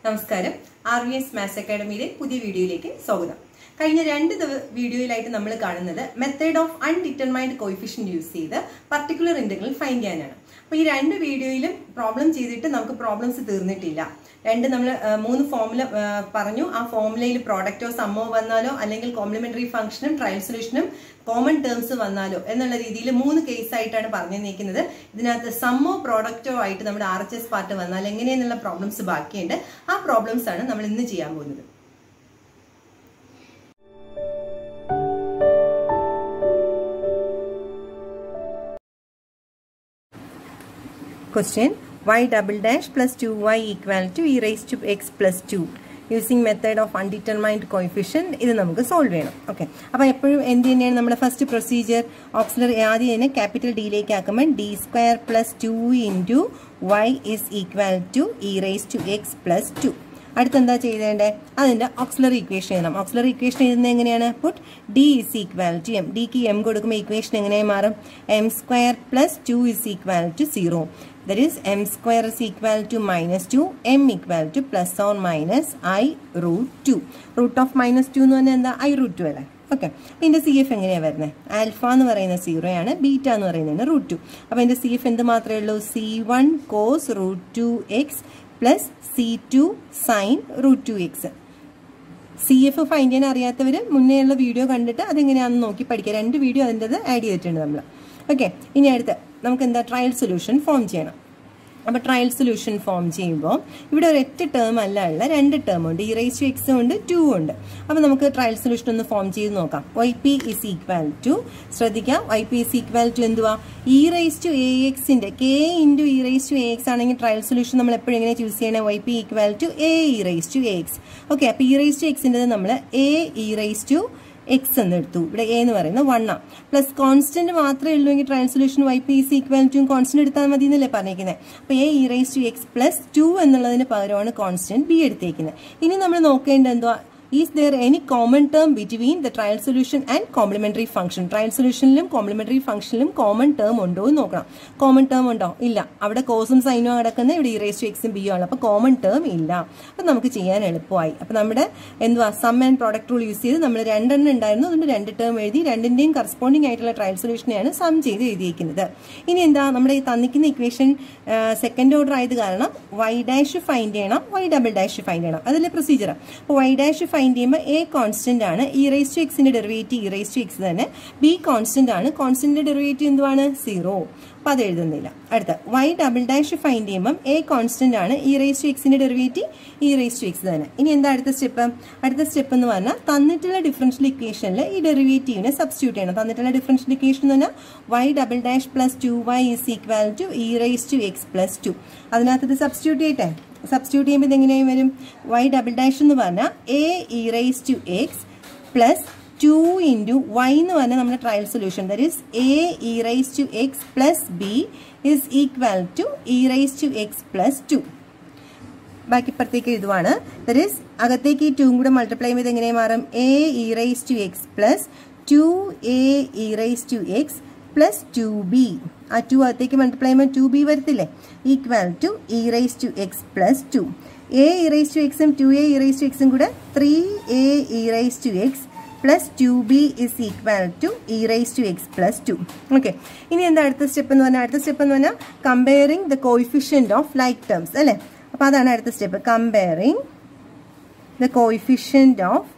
നമസ്കാരം R V S maths അക്കാഡമിയിലെ പുതിയ വീഡിയോയിലേക്ക് സ്വാഗതം കഴിഞ്ഞ രണ്ട് ദിവ- വീഡിയോയിലായിട്ട് നമ്മൾ കാണുന്നത് method of undetermined coefficient use ചെയ്ത് പർട്ടിക്കുലർ ഇന്റഗ്രൽ ഫൈൻഡ് ചെയ്യാനാണ് അപ്പോൾ ഈ രണ്ട് വീഡിയോയിലും പ്രോബ്ലം ചെയ്തിട്ട് നമുക്ക് പ്രോബ്ലംസ് തീർന്നിട്ടില്ല രണ്ട് നമ്മൾ മൂന്ന് ഫോമുല പറഞ്ഞു ആ ഫോമുലയിൽ പ്രോഡക്റ്റോ സമ്മോ വന്നാലോ അല്ലെങ്കിൽ കോംപ്ലിമെന്ററി ഫംഗ്ഷനും ട്രയൽ സൊല്യൂഷനും കോമൺ ടേംസ് വന്നാലോ എന്നുള്ള രീതിയിൽ മൂന്ന് കേസ് ആയിട്ടാണ് പറഞ്ഞു നിൽക്കുന്നത് ഇതിനകത്ത് സമ്മോ പ്രോഡക്റ്റോ ആയിട്ട് നമ്മുടെ ആർ എച്ച് എസ് പാർട്ട് വന്നാൽ എങ്ങനെയെന്നുള്ള പ്രോബ്ലംസ് ബാക്കിയുണ്ട് ആ പ്രോബ്ലംസ് ആണ് നമ്മൾ ഇന്ന് ചെയ്യാൻ പോകുന്നത് Question y double dash plus 2y equal to e raised to x plus 2 using method of undetermined coefficient ഇത് നമുക്ക് സോൾവ് ചെയ്യണം ഓക്കെ അപ്പോൾ എപ്പോഴും എന്ത് തന്നെയാണ് നമ്മുടെ ഫസ്റ്റ് പ്രൊസീജിയർ ഓക്സിലറി ആദ്യം തന്നെ ക്യാപിറ്റൽ ഡിയിലേക്ക് ആക്കുമ്പോൾ D square plus two into y is equal to e raise to x plus two അടുത്ത് എന്താ ചെയ്തേണ്ടത് അതിന്റെ ഓക്സിലറി ഇക്വേഷൻ എഴുതണം ഓക്സിലറി ഇക്വേഷൻ എഴുതുന്നത് എങ്ങനെയാണ് put D is equal to m ഡിക്ക് എം കൊടുക്കുമ്പോൾ ഇക്വേഷൻ എങ്ങനെയായി മാറും m square plus two is equal to zero that is m square is equal to minus 2 m equal to plus or minus i root 2 root of minus 2 എന്ന് പറഞ്ഞാൽ എന്താ i root 2 അല്ലേ okay ഇതിന്റെ C F എങ്ങനെയാണ് വരുന്നത് alpha എന്ന് പറയുന്ന zero ആണ് ബീറ്റ എന്ന് പറയുന്നത് റൂട്ട് ടു അപ്പോൾ ഇതിന്റെ സി എഫ് എന്ത് മാത്രമേ ഉള്ളൂ C one cos root two x plus C two sine root two x C F find ചെയ്യാൻ അറിയാത്തവർ മുന്നേ ഉള്ള വീഡിയോ കണ്ടിട്ട് അതെങ്ങനെയാണെന്ന് നോക്കി പഠിക്കുക രണ്ട് വീഡിയോ അതിൻ്റെത് ആഡ് ചെയ്തിട്ടുണ്ട് നമ്മൾ ഓക്കെ ഇനി അടുത്ത് നമുക്ക് എന്താ ട്രയൽ സൊല്യൂഷൻ ഫോം ചെയ്യണം അപ്പോൾ ട്രയൽ സൊല്യൂഷൻ ഫോം ചെയ്യുമ്പോൾ ഇവിടെ ഒരു ഒറ്റ ടേം അല്ല ഉള്ള രണ്ട് ടേം ഉണ്ട് ഈ റേസ് ടു എക്സും ഉണ്ട് ടു ഉണ്ട് അപ്പോൾ നമുക്ക് ട്രയൽ സൊല്യൂഷൻ ഒന്ന് ഫോം ചെയ്ത് നോക്കാം y p is equal to ശ്രദ്ധിക്കാം y p is equal to എന്തുവാ ഇ റേസ് ടു എ എക്സിന്റെ K into e raise to a x ആണെങ്കിൽ ട്രയൽ സൊല്യൂഷൻ നമ്മൾ എപ്പോഴും എങ്ങനെ ചൂസ് ചെയ്യണേ y p equal to a e raise to a x okay അപ്പോൾ e raise to എക്സിൻ്റെ നമ്മൾ a e raise to x എന്ന് എടുത്തു ഇവിടെ എ എന്ന് പറയുന്നത് വൺ ആ പ്ലസ് കോൺസ്റ്റന്റ് മാത്രമേ ഉള്ളൂ എങ്കിൽ trial solution y p is equal to constant എടുത്താൽ മതി എന്നല്ലേ പറഞ്ഞേക്കുന്നത് അപ്പോൾ a e rice to x plus two എന്നുള്ളതിന് പകരമാണ് കോൺസ്റ്റന്റ് ബി എടുത്തേക്കുന്നത് ഇനി നമ്മൾ നോക്കേണ്ടത് എന്തുവാ is there any common term between the trial solution and complementary function trial സൊല്യൂഷനിലും കോംപ്ലിമെന്ററി ഫംഗ്ഷനിലും കോമൺ ടേം ഉണ്ടോ എന്ന് നോക്കണം കോമൺ ടേം ഉണ്ടോ ഇല്ല അവിടെ കോസും സൈനും കിടക്കുന്നത് ഇവിടെ ഇറേസ് ടു എക്സും ബിയും ആണ് അപ്പോൾ കോമൺ ടേം ഇല്ല അപ്പം നമുക്ക് ചെയ്യാൻ എളുപ്പമായി അപ്പം നമ്മുടെ എന്തുവാ sum and product rule use ചെയ്ത് നമ്മൾ രണ്ടെണ്ണം ഉണ്ടായിരുന്നു അതുകൊണ്ട് രണ്ട് ടേം എഴുതി രണ്ടിന്റെയും കറസ്പോണ്ടിങ് ആയിട്ടുള്ള ട്രയൽ സൊല്യൂഷനെയാണ് സം ചെയ്ത് എഴുതിയിരിക്കുന്നത് ഇനി എന്താ നമ്മുടെ ഈ തന്നിക്കുന്ന ഇക്വേഷൻ സെക്കൻഡ് ഓർഡർ ആയത് കാരണം വൈ ഡാഷ് ഫൈൻഡ് ചെയ്യണം വൈ ഡബിൾ ഡാഷ് ഫൈൻഡ് ചെയ്യണം അതിലെ പ്രൊസീജിയർ അപ്പോൾ വൈ ഡാഷ് ഫൈൻഡ് ചെയ്യുമ്പോൾ എ കോൺസ്റ്റന്റ് ആണ് ഇ റേസ് ടു എക്സിന്റെ derivative e raise to x തന്നെ ബി കോൺസ്റ്റന്റ് ആണ് കോൺസ്റ്റന്റിന്റെ ഡെറിവേറ്റീവ് എന്തുവാണ് സീറോ അപ്പോൾ അത് എഴുതുന്നില്ല അടുത്ത വൈ ഡബിൾ ഡാഷ് ഫൈൻഡ് ചെയ്യുമ്പം എ കോൺസ്റ്റന്റ് ആണ് ഇ റേസ് ടു എക്സിന്റെ derivative e raise to x തന്നെ ഇനി എന്താ അടുത്ത സ്റ്റെപ്പ് അടുത്ത സ്റ്റെപ്പ് എന്ന് പറഞ്ഞാൽ തന്നിട്ടുള്ള ഡിഫറൻഷ്യൽ ഇക്വേഷനിൽ ഈ ഡെറിവേറ്റീവിനെ സബ്സ്റ്റിറ്റ്യൂട്ട് ചെയ്യണം തന്നിട്ടുള്ള ഡിഫറൻഷ്യൽ ഇക്വേഷൻ എന്ന് പറഞ്ഞാൽ y double dash plus two y is equal to e raise to x plus two അതിനകത്ത് ഇത് സബ്സ്റ്റിറ്റ്യൂട്ട് ചെയ്യട്ടെ സബ്സ്റ്റിറ്റ്യൂട്ട് ചെയ്യുമ്പോൾ ഇതെങ്ങനെയായി വരും വൈ ഡബിൾ ഡാഷ് എന്ന് പറഞ്ഞാൽ a e raise to x plus two into y എന്ന് പറഞ്ഞാൽ നമ്മുടെ trial solution that is a e raise to x plus b is equal to e raise to x plus two ബാക്കി ഇപ്പുറത്തേക്ക് എഴുതുവാണ് that is അകത്തേക്ക് ഈ ടൂം കൂടെ multiply ചെയ്ത് എങ്ങനെ മാറും a e raise to x plus two a e raise to x plus two b ആ two അകത്തേക്ക് മൾട്ടിപ്ലൈ ചെയ്യുമ്പോൾ ടു ബി വരത്തില്ലേ equal to e raise to x plus two a e raise to എക്സും two a e raise to എക്സും കൂടെ three a e raise to x plus two b is equal to e raise to x plus two okay ഇനി എന്താ അടുത്ത step എന്ന് പറഞ്ഞാൽ അടുത്ത step എന്ന് പറഞ്ഞാൽ comparing the coefficient of like terms അല്ലേ അപ്പോൾ അതാണ് അടുത്ത step comparing the coefficient of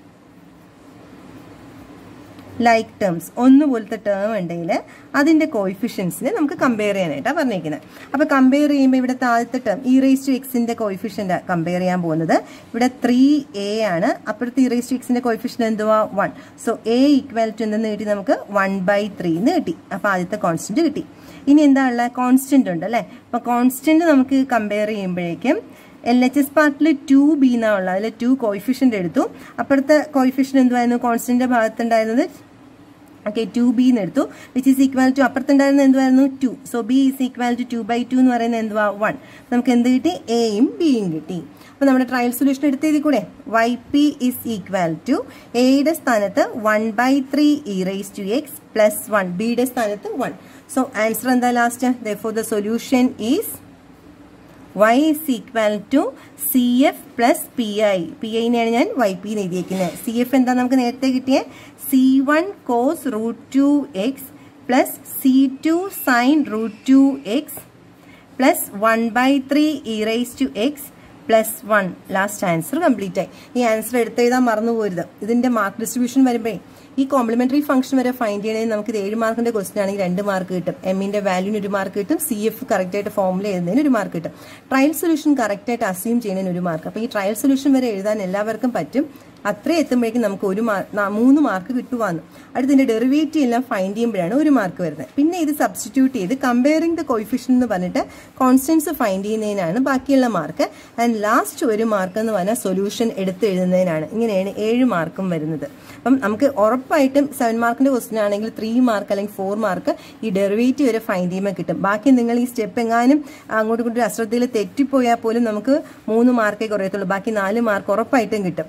like terms ഒന്നുപോലത്തെ ടേം ഉണ്ടെങ്കിൽ അതിൻ്റെ കോയിഫിഷ്യൻസിനെ നമുക്ക് കമ്പയർ ചെയ്യാനായിട്ടാണ് പറഞ്ഞിരിക്കുന്നത് അപ്പോൾ കമ്പയർ ചെയ്യുമ്പോൾ ഇവിടെ ആദ്യത്തെ ടേം ഇ റേസ് ടു എക്സിൻ്റെ കോയിഫിഷ്യൻ്റ് കമ്പയർ ചെയ്യാൻ പോകുന്നത് ഇവിടെ ത്രീ എ ആണ് അപ്പുറത്ത് ഇ റേസ് ടു എക്സിൻ്റെ കോയിഫിഷ്യൻ എന്തുവാ one so a equal to എന്തെന്ന് കിട്ടി നമുക്ക് വൺ ബൈ ത്രീ എന്ന് കിട്ടി അപ്പോൾ ആദ്യത്തെ കോൺസ്റ്റന്റ് കിട്ടി ഇനി എന്താ ഉള്ളത് കോൺസ്റ്റന്റ് ഉണ്ട് അല്ലേ അപ്പോൾ കോൺസ്റ്റന്റ് നമുക്ക് കമ്പയർ ചെയ്യുമ്പോഴേക്കും എൽ എച്ച് എസ് പാർട്ടിൽ ടു ബി എന്നാണ് ഉള്ളത് അതിൽ ടു കോയിഫിഷ്യൻ്റ് എടുത്തു അപ്പുറത്തെ കോയിഫിഷ്യൻ എന്തുവായിരുന്നു കോൺസ്റ്റന്റ് ഭാഗത്തുണ്ടായിരുന്നത് ഓക്കെ ടു ബി എന്ന് എടുത്തു വിച്ച് ഈസ് ഈക്വൽ ടു അപ്പുറത്തുണ്ടായിരുന്ന എന്തുവായിരുന്നു two so b is equal to two by two എന്ന് പറയുന്നത് എന്തുവാ വൺ നമുക്ക് എന്ത് കിട്ടി എയും ബിയും കിട്ടി അപ്പോൾ നമ്മുടെ ട്രയൽ സൊല്യൂഷൻ എടുത്ത് എഴുതി കൂടെ y p is equal to എയുടെ സ്ഥാനത്ത് one by three e raise to x plus one ബിയുടെ സ്ഥാനത്ത് വൺ സോ ആൻസർ എന്താ last for the solution is y is equal to C F plus P I P ഐനെയാണ് ഞാൻ y p എന്ന് എഴുതിയിരിക്കുന്നത് C F എന്താ നമുക്ക് നേരത്തെ കിട്ടിയ C one cos root two x plus C two sine root two x plus one by three e rice to x plus one last answer complete ആയി ഈ ആൻസർ എടുത്തെഴുതാൻ മറന്നു പോരുത് ഇതിന്റെ മാർക്ക് ഡിസ്ട്രിബ്യൂഷൻ വരുമ്പോഴേ ഈ കോംപ്ലിമെന്ററി ഫംഗ്ഷൻ വരെ find ചെയ്യണമെങ്കിൽ നമുക്ക് ഇത് ഏഴ് മാർക്കിന്റെ ക്വസ്റ്റൻ ആണെങ്കിൽ രണ്ട് മാർക്ക് കിട്ടും എമ്മിന്റെ വാല്യൂന് ഒരു മാർക്ക് കിട്ടും സി എഫ് കറക്റ്റ് ആയിട്ട് ഫോമിൽ എഴുതുന്നതിന് ഒരു മാർക്ക് കിട്ടും ട്രയൽ സൊല്യൂഷൻ കറക്റ്റ് ആയിട്ട് അസ്യൂം ചെയ്യുന്നതിന് ഒരു മാർക്ക് അപ്പോൾ ഈ ട്രയൽ സൊല്യൂഷൻ വരെ എഴുതാൻ എല്ലാവർക്കും പറ്റും അത്രയും എത്തുമ്പോഴേക്കും നമുക്ക് ഒരു മൂന്ന് മാർക്ക് കിട്ടുവാന്ന് അടുത്തതിന്റെ ഡെറിവേറ്റീവ് എല്ലാം ഫൈൻഡ് ചെയ്യുമ്പോഴാണ് ഒരു മാർക്ക് വരുന്നത് പിന്നെ ഇത് സബ്സ്റ്റിറ്റ്യൂട്ട് ചെയ്ത് കമ്പയറിംഗ് ദ കോയിഫിഷ്യൻ എന്ന് പറഞ്ഞിട്ട് കോൺസ്റ്റൻസ് ഫൈൻഡ് ചെയ്യുന്നതിനാണ് ബാക്കിയുള്ള മാർക്ക് ആൻഡ് ലാസ്റ്റ് ഒരു മാർക്ക് എന്ന് പറഞ്ഞാൽ സൊല്യൂഷൻ എടുത്ത് എഴുതുന്നതിനാണ് ഇങ്ങനെയാണ് ഏഴ് മാർക്കും വരുന്നത് അപ്പം നമുക്ക് ഉറപ്പായിട്ടും സെവൻ മാർക്കിന്റെ ക്വസ്റ്റൻ ആണെങ്കിൽ ത്രീ മാർക്ക് അല്ലെങ്കിൽ ഫോർ മാർക്ക് ഈ ഡെറിവേറ്റീവ് വരെ ഫൈൻഡ് ചെയ്യുമ്പോൾ കിട്ടും ബാക്കി നിങ്ങൾ ഈ സ്റ്റെപ്പ് എങ്ങാനും അങ്ങോട്ടും ഇങ്ങോട്ടും അശ്രദ്ധയിൽ തെറ്റിപ്പോയാൽ പോലും നമുക്ക് മൂന്ന് മാർക്കേ കുറയത്തുള്ളൂ ബാക്കി നാല് മാർക്ക് ഉറപ്പായിട്ടും കിട്ടും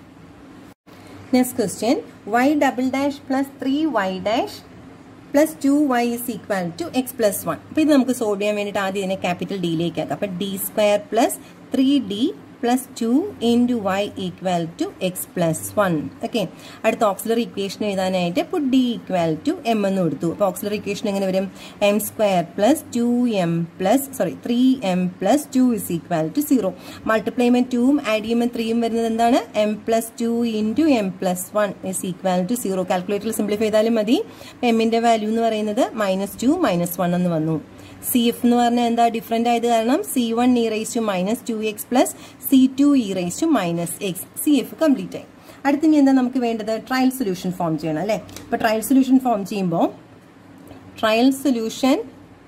Next question, y double dash plus 3y dash plus two y is equal to x plus one അപ്പൊ ഇത് നമുക്ക് സോൾവ് ചെയ്യാൻ വേണ്ടിയിട്ട് ആദ്യം ഇതിനെ ക്യാപിറ്റൽ ഡിയിലേക്ക് ആക്കാം അപ്പൊ D square plus three D plus two into y equal to x plus one okay അടുത്ത ഓക്സിലറി ഇക്വേഷൻ എഴുതാനായിട്ട് ഇപ്പോൾ ഡി ഈക്വൽ ടു എം എന്ന് കൊടുത്തു അപ്പോൾ ഓക്സിലറി ഇക്വേഷൻ എങ്ങനെ വരും m square plus two m plus sorry three m plus two is equal to zero മൾട്ടിപ്ലൈമെന്റ് ടൂവും ആഡ് ചെയ്യുമ്പോൾ ത്രീയും വരുന്നത് എന്താണ് m plus two into m plus one is equal to zero കാൽക്കുലേറ്ററിൽ സിംപ്ലിഫൈ ചെയ്താലും മതി എമ്മിന്റെ വാല്യൂ എന്ന് പറയുന്നത് മൈനസ് ടു മൈനസ് വൺ എന്ന് വന്നു സി എഫ് എന്ന് പറഞ്ഞാൽ എന്താ ഡിഫറെന്റ് ആയത് കാരണം C one e rice to minus two x plus C two e rice to minus x C F complete ആയി അടുത്ത ഇനി എന്താ നമുക്ക് വേണ്ടത് ട്രയൽ സൊല്യൂഷൻ ഫോം ചെയ്യണം അല്ലേ അപ്പൊ ട്രയൽ സൊല്യൂഷൻ ഫോം ചെയ്യുമ്പോൾ trial solution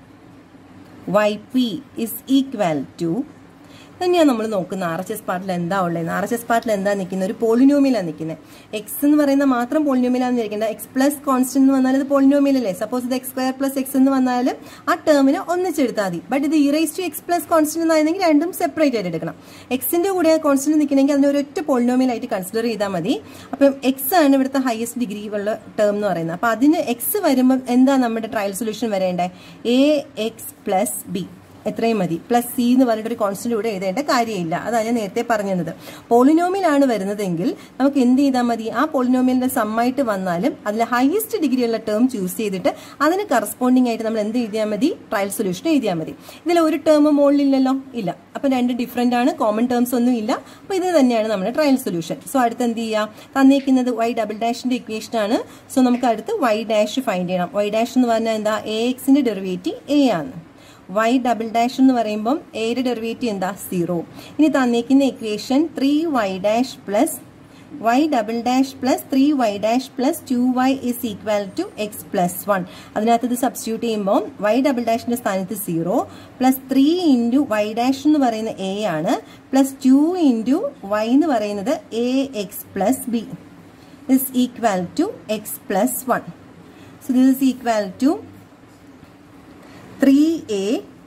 y p is equal to തന്നെയാണ് നമ്മൾ നോക്കുന്നത് ആർ എച്ച് എസ് പാർട്ടിൽ എന്താ ഉള്ളത് ആർ എച്ച് എസ് പാർട്ടിൽ എന്താ നിൽക്കുന്നത് ഒരു പോളിനോമിയലാണ് നിൽക്കുന്നത് എക്സ് എന്ന് പറയുന്ന മാത്രം പോളിനോമിയലാണ് ഇരിക്കേണ്ടത് എക്സ് പ്ലസ് കോൺസ്റ്റന്റ് എന്ന് വന്നാൽ ഇത് പോളിനോമിയൽ അല്ലേ സപ്പോസ് ഇത് എക്സ് സ്ക്വയർ പ്ലസ് എക്സ് എന്ന് വന്നാൽ ആ ടേമിനെ ഒന്നിച്ചെടുത്താൽ മതി ബട്ട് ഇത് e raise to x plus constant എന്നായിരുന്നെങ്കിൽ രണ്ടും സെപ്പറേറ്റ് ആയിട്ട് എടുക്കണം എക്സിന്റെ കൂടെ കോൺസ്റ്റന്റ് നിൽക്കണമെങ്കിൽ അതിനെ ഒരൊറ്റ പോളിനോമിയൽ ആയിട്ട് കൺസിഡർ ചെയ്താൽ മതി അപ്പം എക്സ് ആണ് ഇവിടുത്തെ ഹയസ്റ്റ് ഡിഗ്രി ഉള്ള ടേം എന്ന് പറയുന്നത് അപ്പൊ അതിന് എക്സ് വരുമ്പോൾ എന്താ നമ്മുടെ ട്രയൽ സൊല്യൂഷൻ വരേണ്ടത് എ എക്സ് പ്ലസ് ബി എത്രയും മതി പ്ലസ് സി എന്ന് പറഞ്ഞിട്ട് ഒരു കോൺസ്റ്റന്റ് കൂടെ എഴുതേണ്ട കാര്യമില്ല അതാണ് ഞാൻ നേരത്തെ പറഞ്ഞത് പോളിനോമിയലാണ് വരുന്നതെങ്കിൽ നമുക്ക് എന്ത് ചെയ്താൽ മതി ആ പോളിനോമിയലിന്റെ സമ്മായിട്ട് വന്നാലും അതിൽ ഹയസ്റ്റ് ഡിഗ്രി ഉള്ള ടേം ചൂസ് ചെയ്തിട്ട് അതിന് കറസ്പോണ്ടിങ് ആയിട്ട് നമ്മൾ എന്ത് എഴുതിയാൽ മതി ട്രയൽ സൊല്യൂഷൻ എഴുതിയാൽ മതി ഇതിൽ ഒരു ടേം മുകളിലില്ലല്ലോ ഇല്ല അപ്പൊ രണ്ട് ഡിഫറെന്റ് ആണ് കോമൺ ടേംസ് ഒന്നും ഇല്ല അപ്പൊ ഇത് തന്നെയാണ് നമ്മുടെ ട്രയൽ സൊല്യൂഷൻ സോ അടുത്ത് എന്ത് ചെയ്യുക തന്നിരിക്കുന്നത് വൈ ഡബിൾ ഡാഷിന്റെ ഇക്വേഷൻ ആണ് സോ നമുക്ക് അടുത്ത് വൈ ഡാഷ് ഫൈൻഡ് ചെയ്യണം വൈ ഡാഷ് എന്ന് പറഞ്ഞാൽ എന്താ എ എക്സിന്റെ ഡെറിവേറ്റീവ് എ ആണ് വൈ ഡബിൾ ഡാഷ് എന്ന് പറയുമ്പം എയുടെ ഡെറിവേറ്റീവ് എന്താ സീറോ ഇനി തന്നേക്കുന്ന equation three y dash plus y double dash plus three y dash plus two y is equal to x plus one അതിനകത്ത് ഇത് സബ്സ്റ്റിറ്റ്യൂട്ട് ചെയ്യുമ്പോൾ വൈ ഡബിൾ ഡാഷിന്റെ സ്ഥാനത്ത് zero plus three into y dash എന്ന് പറയുന്ന A ആണ് plus two into y എന്ന് പറയുന്നത് a x plus b is equal to x plus one so this is equal to 3a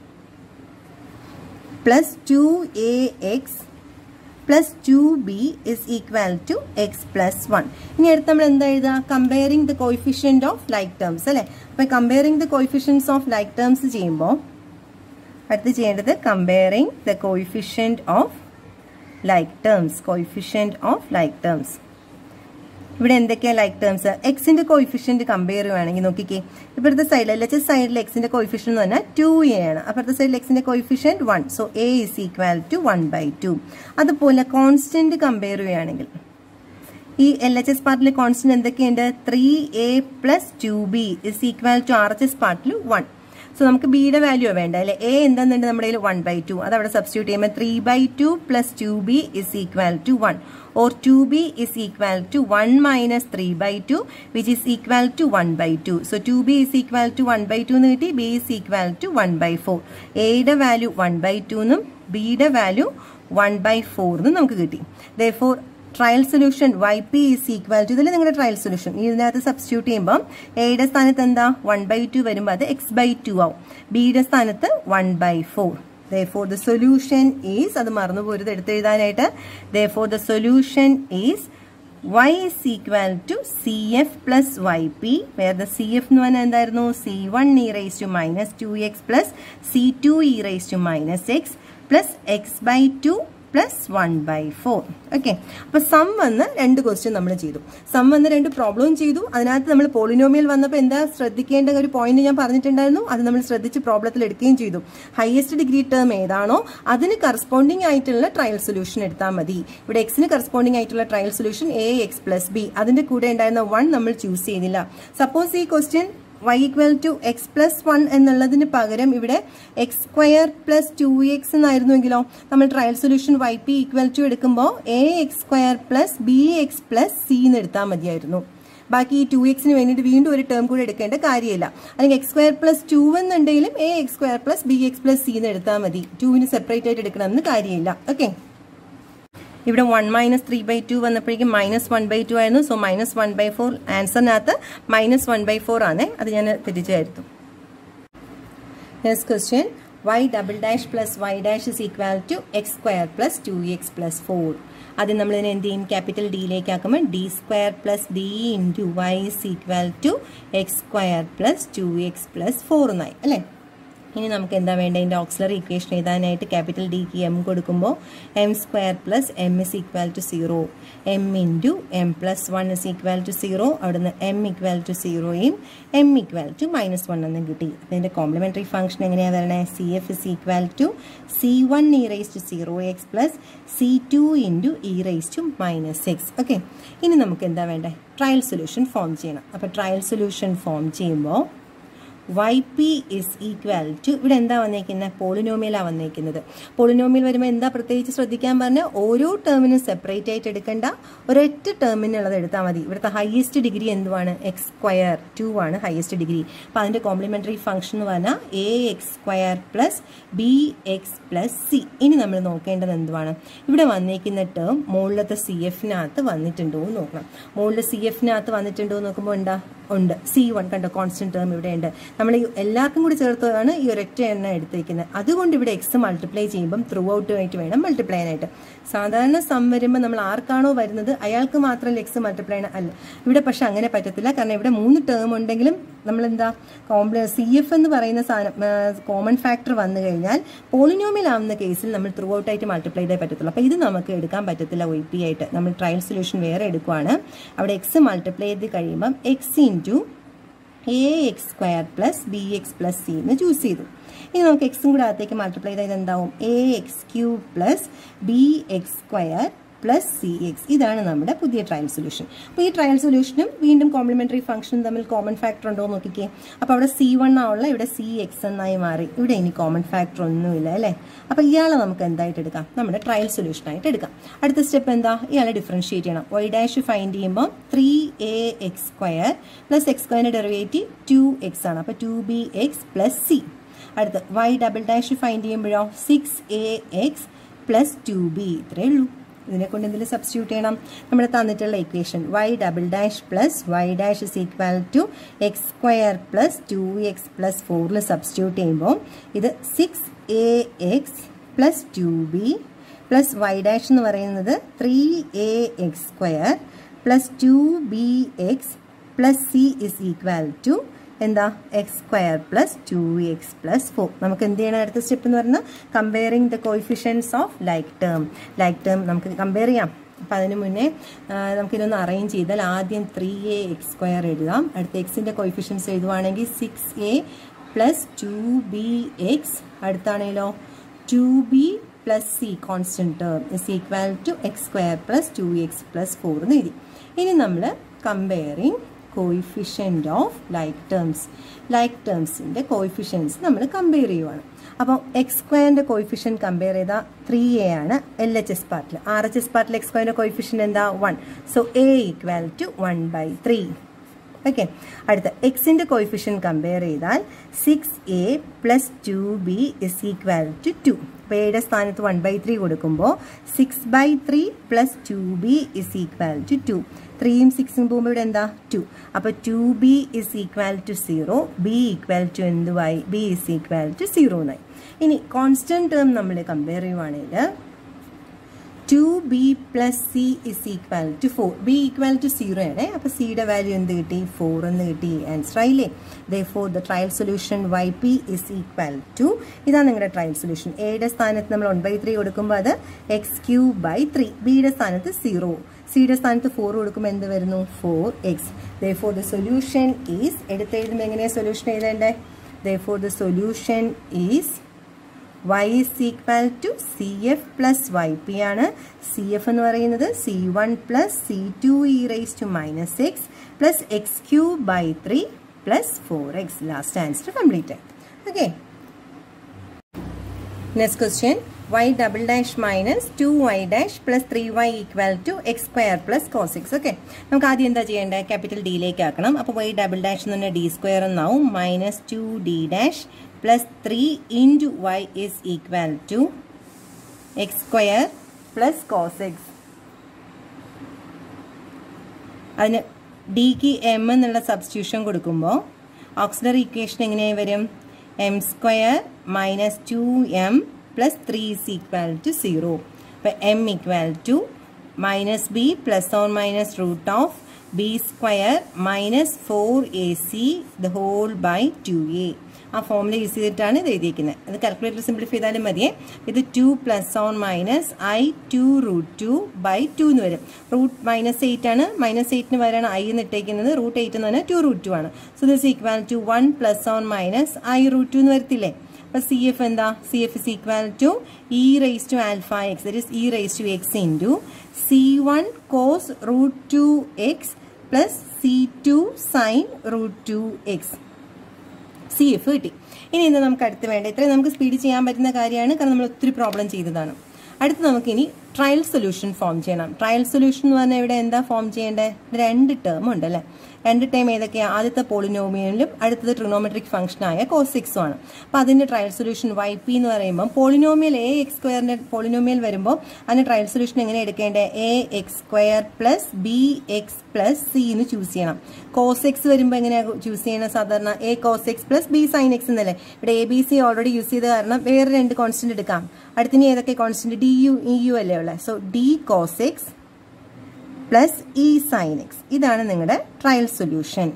plus 2ax plus 2b is equal to x plus 1. ഇനി അടുത്ത് നമ്മൾ എന്താ എഴുതുക comparing the coefficient of like terms അല്ലെ അപ്പൊ comparing the coefficients of like terms ചെയ്യുമ്പോൾ അടുത്ത് ചെയ്യേണ്ടത് comparing the coefficient of like terms coefficient of like terms ഇവിടെ എന്തൊക്കെയാ ലൈക്ക് ടേംസ് എക്സിന്റെ കോയിഫിഷ്യന്റ് കമ്പയർ ചെയ്യുവാണെങ്കിൽ നോക്കിക്കേ ഇപ്പോഴത്തെ സൈഡിൽ എൽ എച്ച് സൈഡിൽ എക്സിന്റെ കോയിഫിഷ്യൻ എന്ന് പറഞ്ഞാൽ ടു എ ആണ് അപ്പുറത്തെ സൈഡിൽ എക്സിന്റെ coefficient one so a is equal to one by two അതുപോലെ കോൺസ്റ്റന്റ് കമ്പയർ ചെയ്യുകയാണെങ്കിൽ ഈ എൽ എച്ച് എസ് പാർട്ടിൽ കോൺസ്റ്റന്റ് എന്തൊക്കെയുണ്ട് three a plus two b is equal to R H S പാർട്ടിൽ വൺ സോ നമുക്ക് ബിയുടെ വാല്യൂ വേണ്ട അല്ലെ എ എന്താണെന്നുണ്ട് നമ്മുടെ കയ്യിൽ വൺ ബൈ ടു അത് അവിടെ സബ്സ്റ്റിറ്റ്യൂട്ട് ചെയ്യുമ്പോൾ three by two plus two b is equal to one or 2b is equal to 1 minus 3 by 2 which is equal to 1 by 2. So 2b is equal to 1 by 2 എന്ന് കിട്ടി b is equal to 1 by 4. എയുടെ value 1 by 2 എന്നും ബിയുടെ value 1 by 4 എന്നും നമുക്ക് കിട്ടി therefore trial solution y p is equal to ഇതിൽ നിങ്ങളുടെ ട്രയൽ സൊല്യൂഷൻ ഇതിനകത്ത് സബ്സ്റ്റിറ്റ്യൂട്ട് ചെയ്യുമ്പോൾ എയുടെ സ്ഥാനത്ത് എന്താ വൺ ബൈ ടു വരുമ്പോൾ അത് എക്സ് ബൈ ടു ആവും ബിയുടെ സ്ഥാനത്ത് one by four therefore the solution is അത് മറന്നു പോരുത് എടുത്തെഴുതാനായിട്ട് therefore the solution is y is equal to cf plus yp where the cf എന്ന് പറഞ്ഞാൽ എന്തായിരുന്നു c1 e raised to minus 2x plus c2 e raised to minus x plus x by two plus one by four okay അപ്പൊ sum വന്ന് രണ്ട് question നമ്മൾ ചെയ്തു some വന്ന് രണ്ട് പ്രോബ്ലവും ചെയ്തു അതിനകത്ത് നമ്മൾ പോളിനോമിയൽ വന്നപ്പോൾ എന്താ ശ്രദ്ധിക്കേണ്ട ഒരു പോയിന്റ് ഞാൻ പറഞ്ഞിട്ടുണ്ടായിരുന്നു അത് നമ്മൾ ശ്രദ്ധിച്ച് പ്രോബ്ലത്തിൽ എടുക്കുകയും ചെയ്തു ഹയസ്റ്റ് ഡിഗ്രി ടേം ഏതാണോ അതിന് കറസ്പോണ്ടിങ് ആയിട്ടുള്ള ട്രയൽ സൊല്യൂഷൻ എടുത്താൽ മതി ഇവിടെ എക്സിന് കറസ്പോണ്ടിങ് ആയിട്ടുള്ള trial solution a x plus b അതിന്റെ കൂടെ ഉണ്ടായിരുന്ന വൺ നമ്മൾ ചൂസ് ചെയ്തില്ല സപ്പോസ് ഈ question y equal to x plus one എന്നുള്ളതിന് പകരം ഇവിടെ x square plus two x എന്നായിരുന്നുവെങ്കിലോ നമ്മൾ trial solution y p equal to എടുക്കുമ്പോൾ a x square plus b x plus c എന്ന് എടുത്താൽ മതിയായിരുന്നു ബാക്കി ഈ ടു എക്സിന് വേണ്ടിയിട്ട് വീണ്ടും ഒരു ടേം കൂടെ എടുക്കേണ്ട കാര്യമില്ല അല്ലെങ്കിൽ എക്സ് സ്ക്വയർ പ്ലസ് ടു എന്നുണ്ടെങ്കിലും a x square plus b x plus c എന്ന് എടുത്താൽ മതി ടുവിന് സെപ്പറേറ്റ് ആയിട്ട് എടുക്കണമെന്ന് കാര്യമില്ല ഓക്കെ ഇവിടെ one minus three by two വന്നപ്പോഴേക്കും മൈനസ് വൺ ബൈ ടു ആയിരുന്നു so minus one by four ആൻസറിനകത്ത് മൈനസ് വൺ ബൈ ഫോർ ആണ് അത് ഞാൻ തിരിച്ചായിരുന്നു next question y double dash plus y dash is equal to x square plus two x plus four ആദ്യം നമ്മൾ ഇതിനെ എന്ത് ചെയ്യും ക്യാപിറ്റൽ ഡിയിലേക്ക് ആക്കുമ്പോൾ D square plus D into y is equal to x square plus two x plus four എന്നായി അല്ലേ ഇനി നമുക്ക് എന്താ വേണ്ടത് ഇതിൻ്റെ ഓക്സിലറി ഇക്വേഷൻ എഴുതാനായിട്ട് ക്യാപിറ്റൽ ഡിക്ക് എം കൊടുക്കുമ്പോൾ m square plus m is equal to zero m into m plus one is equal to zero അവിടുന്ന് എം ഈക്വൽ ടു സീറോയും m equal to minus one എന്നും കിട്ടി അപ്പോൾ ഇതിൻ്റെ കോംപ്ലിമെൻ്ററി ഫംഗ്ഷൻ എങ്ങനെയാണ് വരണേ C F is equal to c one e raise to zero x plus C two into e raise to minus X okay ഇനി നമുക്ക് എന്താ വേണ്ടത് ട്രയൽ സൊല്യൂഷൻ ഫോം ചെയ്യണം അപ്പോൾ ട്രയൽ സൊല്യൂഷൻ ഫോം ചെയ്യുമ്പോൾ y p is equal to ഇവിടെ എന്താ വന്നേക്കുന്നത് പോളിനോമിയലാണ് വന്നേക്കുന്നത് പോളിനോമിയൽ വരുമ്പോൾ എന്താ പ്രത്യേകിച്ച് ശ്രദ്ധിക്കാൻ പറഞ്ഞാൽ ഓരോ ടേമിനും സെപ്പറേറ്റ് ആയിട്ട് എടുക്കേണ്ട ഒരൊറ്റ ടേമിനുള്ളത് എടുത്താൽ മതി ഇവിടുത്തെ ഹയസ്റ്റ് ഡിഗ്രി എന്തുവാണ് എക്സ് സ്ക്വയർ ടു ആണ് ഹയസ്റ്റ് ഡിഗ്രി അപ്പോൾ അതിൻ്റെ കോംപ്ലിമെൻ്ററി ഫംഗ്ഷൻ എന്ന് പറഞ്ഞാൽ a x square plus b x plus c ഇനി നമ്മൾ നോക്കേണ്ടത് എന്തുവാണ് ഇവിടെ വന്നേക്കുന്ന ടേം മുകളിലത്തെ സി എഫിനകത്ത് വന്നിട്ടുണ്ടോ എന്ന് നോക്കണം മുകളിൽ സി എഫിനകത്ത് വന്നിട്ടുണ്ടോ എന്ന് നോക്കുമ്പോൾ എന്താ ഉണ്ട് സി വൺ കണ്ടോ കോൺസ്റ്റന്റ് ടേം ഇവിടെ ഉണ്ട് നമ്മൾ ഈ എല്ലാവർക്കും കൂടി ചേർത്തതാണ് ഈ ഒരൊറ്റ എണ്ണം എടുത്തേക്കുന്നത് അതുകൊണ്ട് ഇവിടെ എക്സ് മൾട്ടിപ്ലൈ ചെയ്യുമ്പം ത്രൂ ഔട്ട് ആയിട്ട് വേണം മൾട്ടിപ്ലൈ ചെയ്യാനായിട്ട് സാധാരണ സം വരുമ്പോൾ നമ്മൾ ആർക്കാണോ വരുന്നത് അയാൾക്ക് മാത്രമല്ല എക്സ് മൾട്ടിപ്ലൈ അല്ല ഇവിടെ പക്ഷെ അങ്ങനെ പറ്റത്തില്ല കാരണം ഇവിടെ മൂന്ന് ടേം ഉണ്ടെങ്കിലും നമ്മൾ എന്താ കോംപ്ല സി എഫ് എന്ന് പറയുന്ന സാധനം കോമൺ ഫാക്ടർ വന്നു കഴിഞ്ഞാൽ പോളിനോമിയൽ ആവുന്ന കേസിൽ നമ്മൾ ത്രൂ ഔട്ട് ആയിട്ട് മൾട്ടിപ്ലൈ ചെയ്തേ പറ്റത്തുള്ളൂ അപ്പോൾ ഇത് നമുക്ക് എടുക്കാൻ പറ്റത്തില്ല ഒ പി ആയിട്ട് നമ്മൾ ട്രയൽ സൊല്യൂഷൻ വേറെ എടുക്കുവാണ് അവിടെ എക്സ് മൾട്ടിപ്ലൈ ചെയ്ത് കഴിയുമ്പം x into a x square plus b x plus c എന്ന് ചൂസ് ചെയ്തു ഇനി നമുക്ക് എക്സും കൂടെ അകത്തേക്ക് മൾട്ടിപ്ലൈ ചെയ്താൽ എന്താവും a x cube plus b x square plus c x ഇതാണ് നമ്മുടെ പുതിയ ട്രയൽ സൊല്യൂഷൻ അപ്പോൾ ഈ ട്രയൽ സൊല്യൂഷനും വീണ്ടും കോംപ്ലിമെൻ്ററി ഫംഗ്ഷനും തമ്മിൽ കോമൺ ഫാക്ടർ ഉണ്ടോ എന്ന് നോക്കിക്കേ അപ്പോൾ അവിടെ സി വൺ ആവുള്ള ഇവിടെ സി എക്സ് എന്നായി മാറി ഇവിടെ ഇനി കോമൺ ഫാക്ടർ ഒന്നുമില്ല അല്ലേ അപ്പോൾ ഇയാളെ നമുക്ക് എന്തായിട്ട് എടുക്കാം നമ്മുടെ ട്രയൽ സൊല്യൂഷനായിട്ട് എടുക്കാം അടുത്ത സ്റ്റെപ്പ് എന്താ ഇയാളെ ഡിഫറൻഷിയേറ്റ് ചെയ്യണം വൈ ഡാഷ് ഫൈൻഡ് ചെയ്യുമ്പോൾ three a x square plus x സ്ക്വയറിൻ്റെ ഡെറിവേറ്റീവ് ടു എക്സ് ആണ് അപ്പോൾ two b x plus c അടുത്ത് വൈ ഡബിൾ ഡാഷ് ഫൈൻഡ് ചെയ്യുമ്പോഴോ six a x plus two b ഇത്രയേ ഉള്ളൂ ഇതിനെ കൊണ്ട് എന്തെങ്കിലും സബ്സ്റ്റിറ്റ്യൂട്ട് ചെയ്യണം നമ്മൾ തന്നിട്ടുള്ള equation y double dash plus y dash is equal to x square plus two x plus ഫോറിൽ സബ്സ്റ്റിറ്റ്യൂട്ട് ചെയ്യുമ്പോൾ ഇത് six a x plus two b plus y dash എന്ന് പറയുന്നത് three a x square plus two b x plus c is equal to എന്താ x square plus two x plus four നമുക്ക് എന്ത് ചെയ്യണം അടുത്ത സ്റ്റെപ്പ് എന്ന് പറഞ്ഞാൽ comparing the coefficients of like term like term നമുക്ക് കമ്പയർ ചെയ്യാം അപ്പം അതിന് മുന്നേ നമുക്കിതൊന്ന് അറേഞ്ച് ചെയ്താൽ ആദ്യം ത്രീ എ എക്സ് സ്ക്വയർ എഴുതാം അടുത്ത എക്സിൻ്റെ കോയിഫിഷ്യൻസ് എഴുതുവാണെങ്കിൽ six a plus two b x അടുത്താണേലോ two b plus c constant term is equal to x square plus two x plus four എന്ന് എഴുതി ഇനി നമ്മൾ comparing coefficient of like terms like ടേംസിൻ്റെ കോയിഫിഷ്യൻസ് നമ്മൾ കമ്പയർ ചെയ്യുവാണ് അപ്പോൾ എക്സ് സ്ക്വയറിൻ്റെ കോയിഫിഷ്യൻ കമ്പയർ ചെയ്താൽ ത്രീ എ ആണ് എൽ എച്ച് എസ് പാർട്ടിൽ ആർ എച്ച് എസ് പാർട്ടിൽ എക്സ് സ്ക്വയറിൻ്റെ കോയിഫിഷ്യൻ എന്താ one so a equal to one by three okay അടുത്ത എക്സിൻ്റെ കോയിഫിഷ്യൻ കമ്പയർ ചെയ്താൽ six a plus two b is equal to two അപ്പോൾ എയുടെ സ്ഥാനത്ത് വൺ ബൈ ത്രീ കൊടുക്കുമ്പോൾ six by three plus two b is equal to two ത്രീയും സിക്സും പോകുമ്പോൾ ഇവിടെ എന്താ ടു അപ്പോൾ two b is equal to zero b equal to എന്തുവായി b is equal to zero എന്നായി ഇനി കോൺസ്റ്റന്റ് ടേം നമ്മൾ കമ്പയർ ചെയ്യുവാണെങ്കിൽ two b plus c is equal to four b equal to zero ആണ് അപ്പോൾ സിയുടെ വാല്യൂ എന്ത് കിട്ടി ഫോർ എന്ന് കിട്ടി ആൻസർ ആയില്ലേ therefore the trial solution y p is equal to ഇതാണ് നിങ്ങളുടെ ട്രയൽ സൊല്യൂഷൻ എയുടെ സ്ഥാനത്ത് നമ്മൾ വൺ ബൈ ത്രീ കൊടുക്കുമ്പോൾ അത് എക്സ് ക്യൂ ബൈ ത്രീ ബിയുടെ സ്ഥാനത്ത് സീറോ സിയുടെ സ്ഥാനത്ത് ഫോർ കൊടുക്കുമ്പോൾ എന്ത് വരുന്നു four x therefore the solution is എടുത്തെഴുതുമ്പോൾ എങ്ങനെയാണ് സൊല്യൂഷൻ എഴുതേണ്ടേ therefore the solution is y is equal to C F plus y p ആണ് സി എഫ് എന്ന് പറയുന്നത് c one plus C two e rice to minus x plus x cube by three plus four x last answer complete ആയി okay next question y double dash minus two y dash plus three y equal to x square plus cos x okay നമുക്ക് ആദ്യം എന്താ ചെയ്യേണ്ടത് capital ഡിയിലേക്ക് ആക്കണം അപ്പോൾ Y double dash എന്ന് പറഞ്ഞാൽ ഡി സ്ക്വയർ എന്നാവും minus two D dash plus three into y is equal to x square plus cos x അതിന് ഡിക്ക് എം എന്നുള്ള സബ്സ്റ്റിറ്റ്യൂഷൻ കൊടുക്കുമ്പോൾ ഓക്സിലറി ഇക്വേഷൻ എങ്ങനെയായി വരും m square minus two m plus three is equal to zero അപ്പോൾ m equal to minus b plus or minus root of b square minus four a c the whole by two a ആ formula use ചെയ്തിട്ടാണ് ഇത് എഴുതിയിരിക്കുന്നത് അത് calculator simplify ചെയ്താലും മതിയേ ഇത് two plus or minus i two root two by two എന്ന് വരും റൂട്ട് മൈനസ് എയ്റ്റ് ആണ് മൈനസ് എയ്റ്റിന് വരെയാണ് ഐ എന്ന് ഇട്ടേക്കുന്നത് റൂട്ട് എയ്റ്റ് എന്ന് പറഞ്ഞാൽ ടു റൂട്ട് ടു ആണ് so this equal to one plus or minus i root two എന്ന് വരത്തില്ലേ അപ്പോൾ സി എഫ് എന്താ C F is equal to e raise to alpha x that is e raise to x into c one cos root two x plus C two sine root two x C F കിട്ടി ഇനി എന്താ നമുക്ക് അടുത്ത് വേണ്ട ഇത്രയും നമുക്ക് speed ചെയ്യാൻ പറ്റുന്ന കാര്യമാണ് കാരണം നമ്മൾ ഒത്തിരി പ്രോബ്ലം ചെയ്തതാണ് അടുത്ത് നമുക്ക് ഇനി ട്രയൽ സൊല്യൂഷൻ ഫോം ചെയ്യണം ട്രയൽ സൊല്യൂഷൻ എന്ന് പറഞ്ഞാൽ ഇവിടെ എന്താ ഫോം ചെയ്യേണ്ടത് രണ്ട് ടേം ഉണ്ട് അല്ലേ രണ്ട് ടൈം ഏതൊക്കെയാണ് ആദ്യത്തെ പോളിനോമിയലും അടുത്തത് ട്രിഗണോമെട്രിക് ഫംഗ്ഷനായ കോസിക്സും ആണ് അപ്പോൾ അതിൻ്റെ ട്രയൽ സൊല്യൂഷൻ വൈ പി എന്ന് പറയുമ്പോൾ പോളിനോമിയൽ എ എക്സ് സ്ക്വയറിൻ്റെ പോളിനോമിയൽ വരുമ്പോൾ അതിന് ട്രയൽ സൊല്യൂഷൻ എങ്ങനെ എടുക്കേണ്ടത് a x square plus b x plus c എന്ന് ചൂസ് ചെയ്യണം കോസ് എക്സ് വരുമ്പോൾ എങ്ങനെയാണ് ചൂസ് ചെയ്യണം സാധാരണ a cos x plus b sine x എന്നല്ലേ ഇവിടെ a b c already use ചെയ്ത കാരണം വേറെ രണ്ട് കോൺസ്റ്റന്റ് എടുക്കാം അടുത്തിന് ഏതൊക്കെ കോൺസ്റ്റന്റ് ഡി യു ഇ യു അല്ലേ ഉള്ളത് so d cos x plus e sine X ഇതാണ് നിങ്ങളുടെ ട്രയൽ സൊല്യൂഷൻ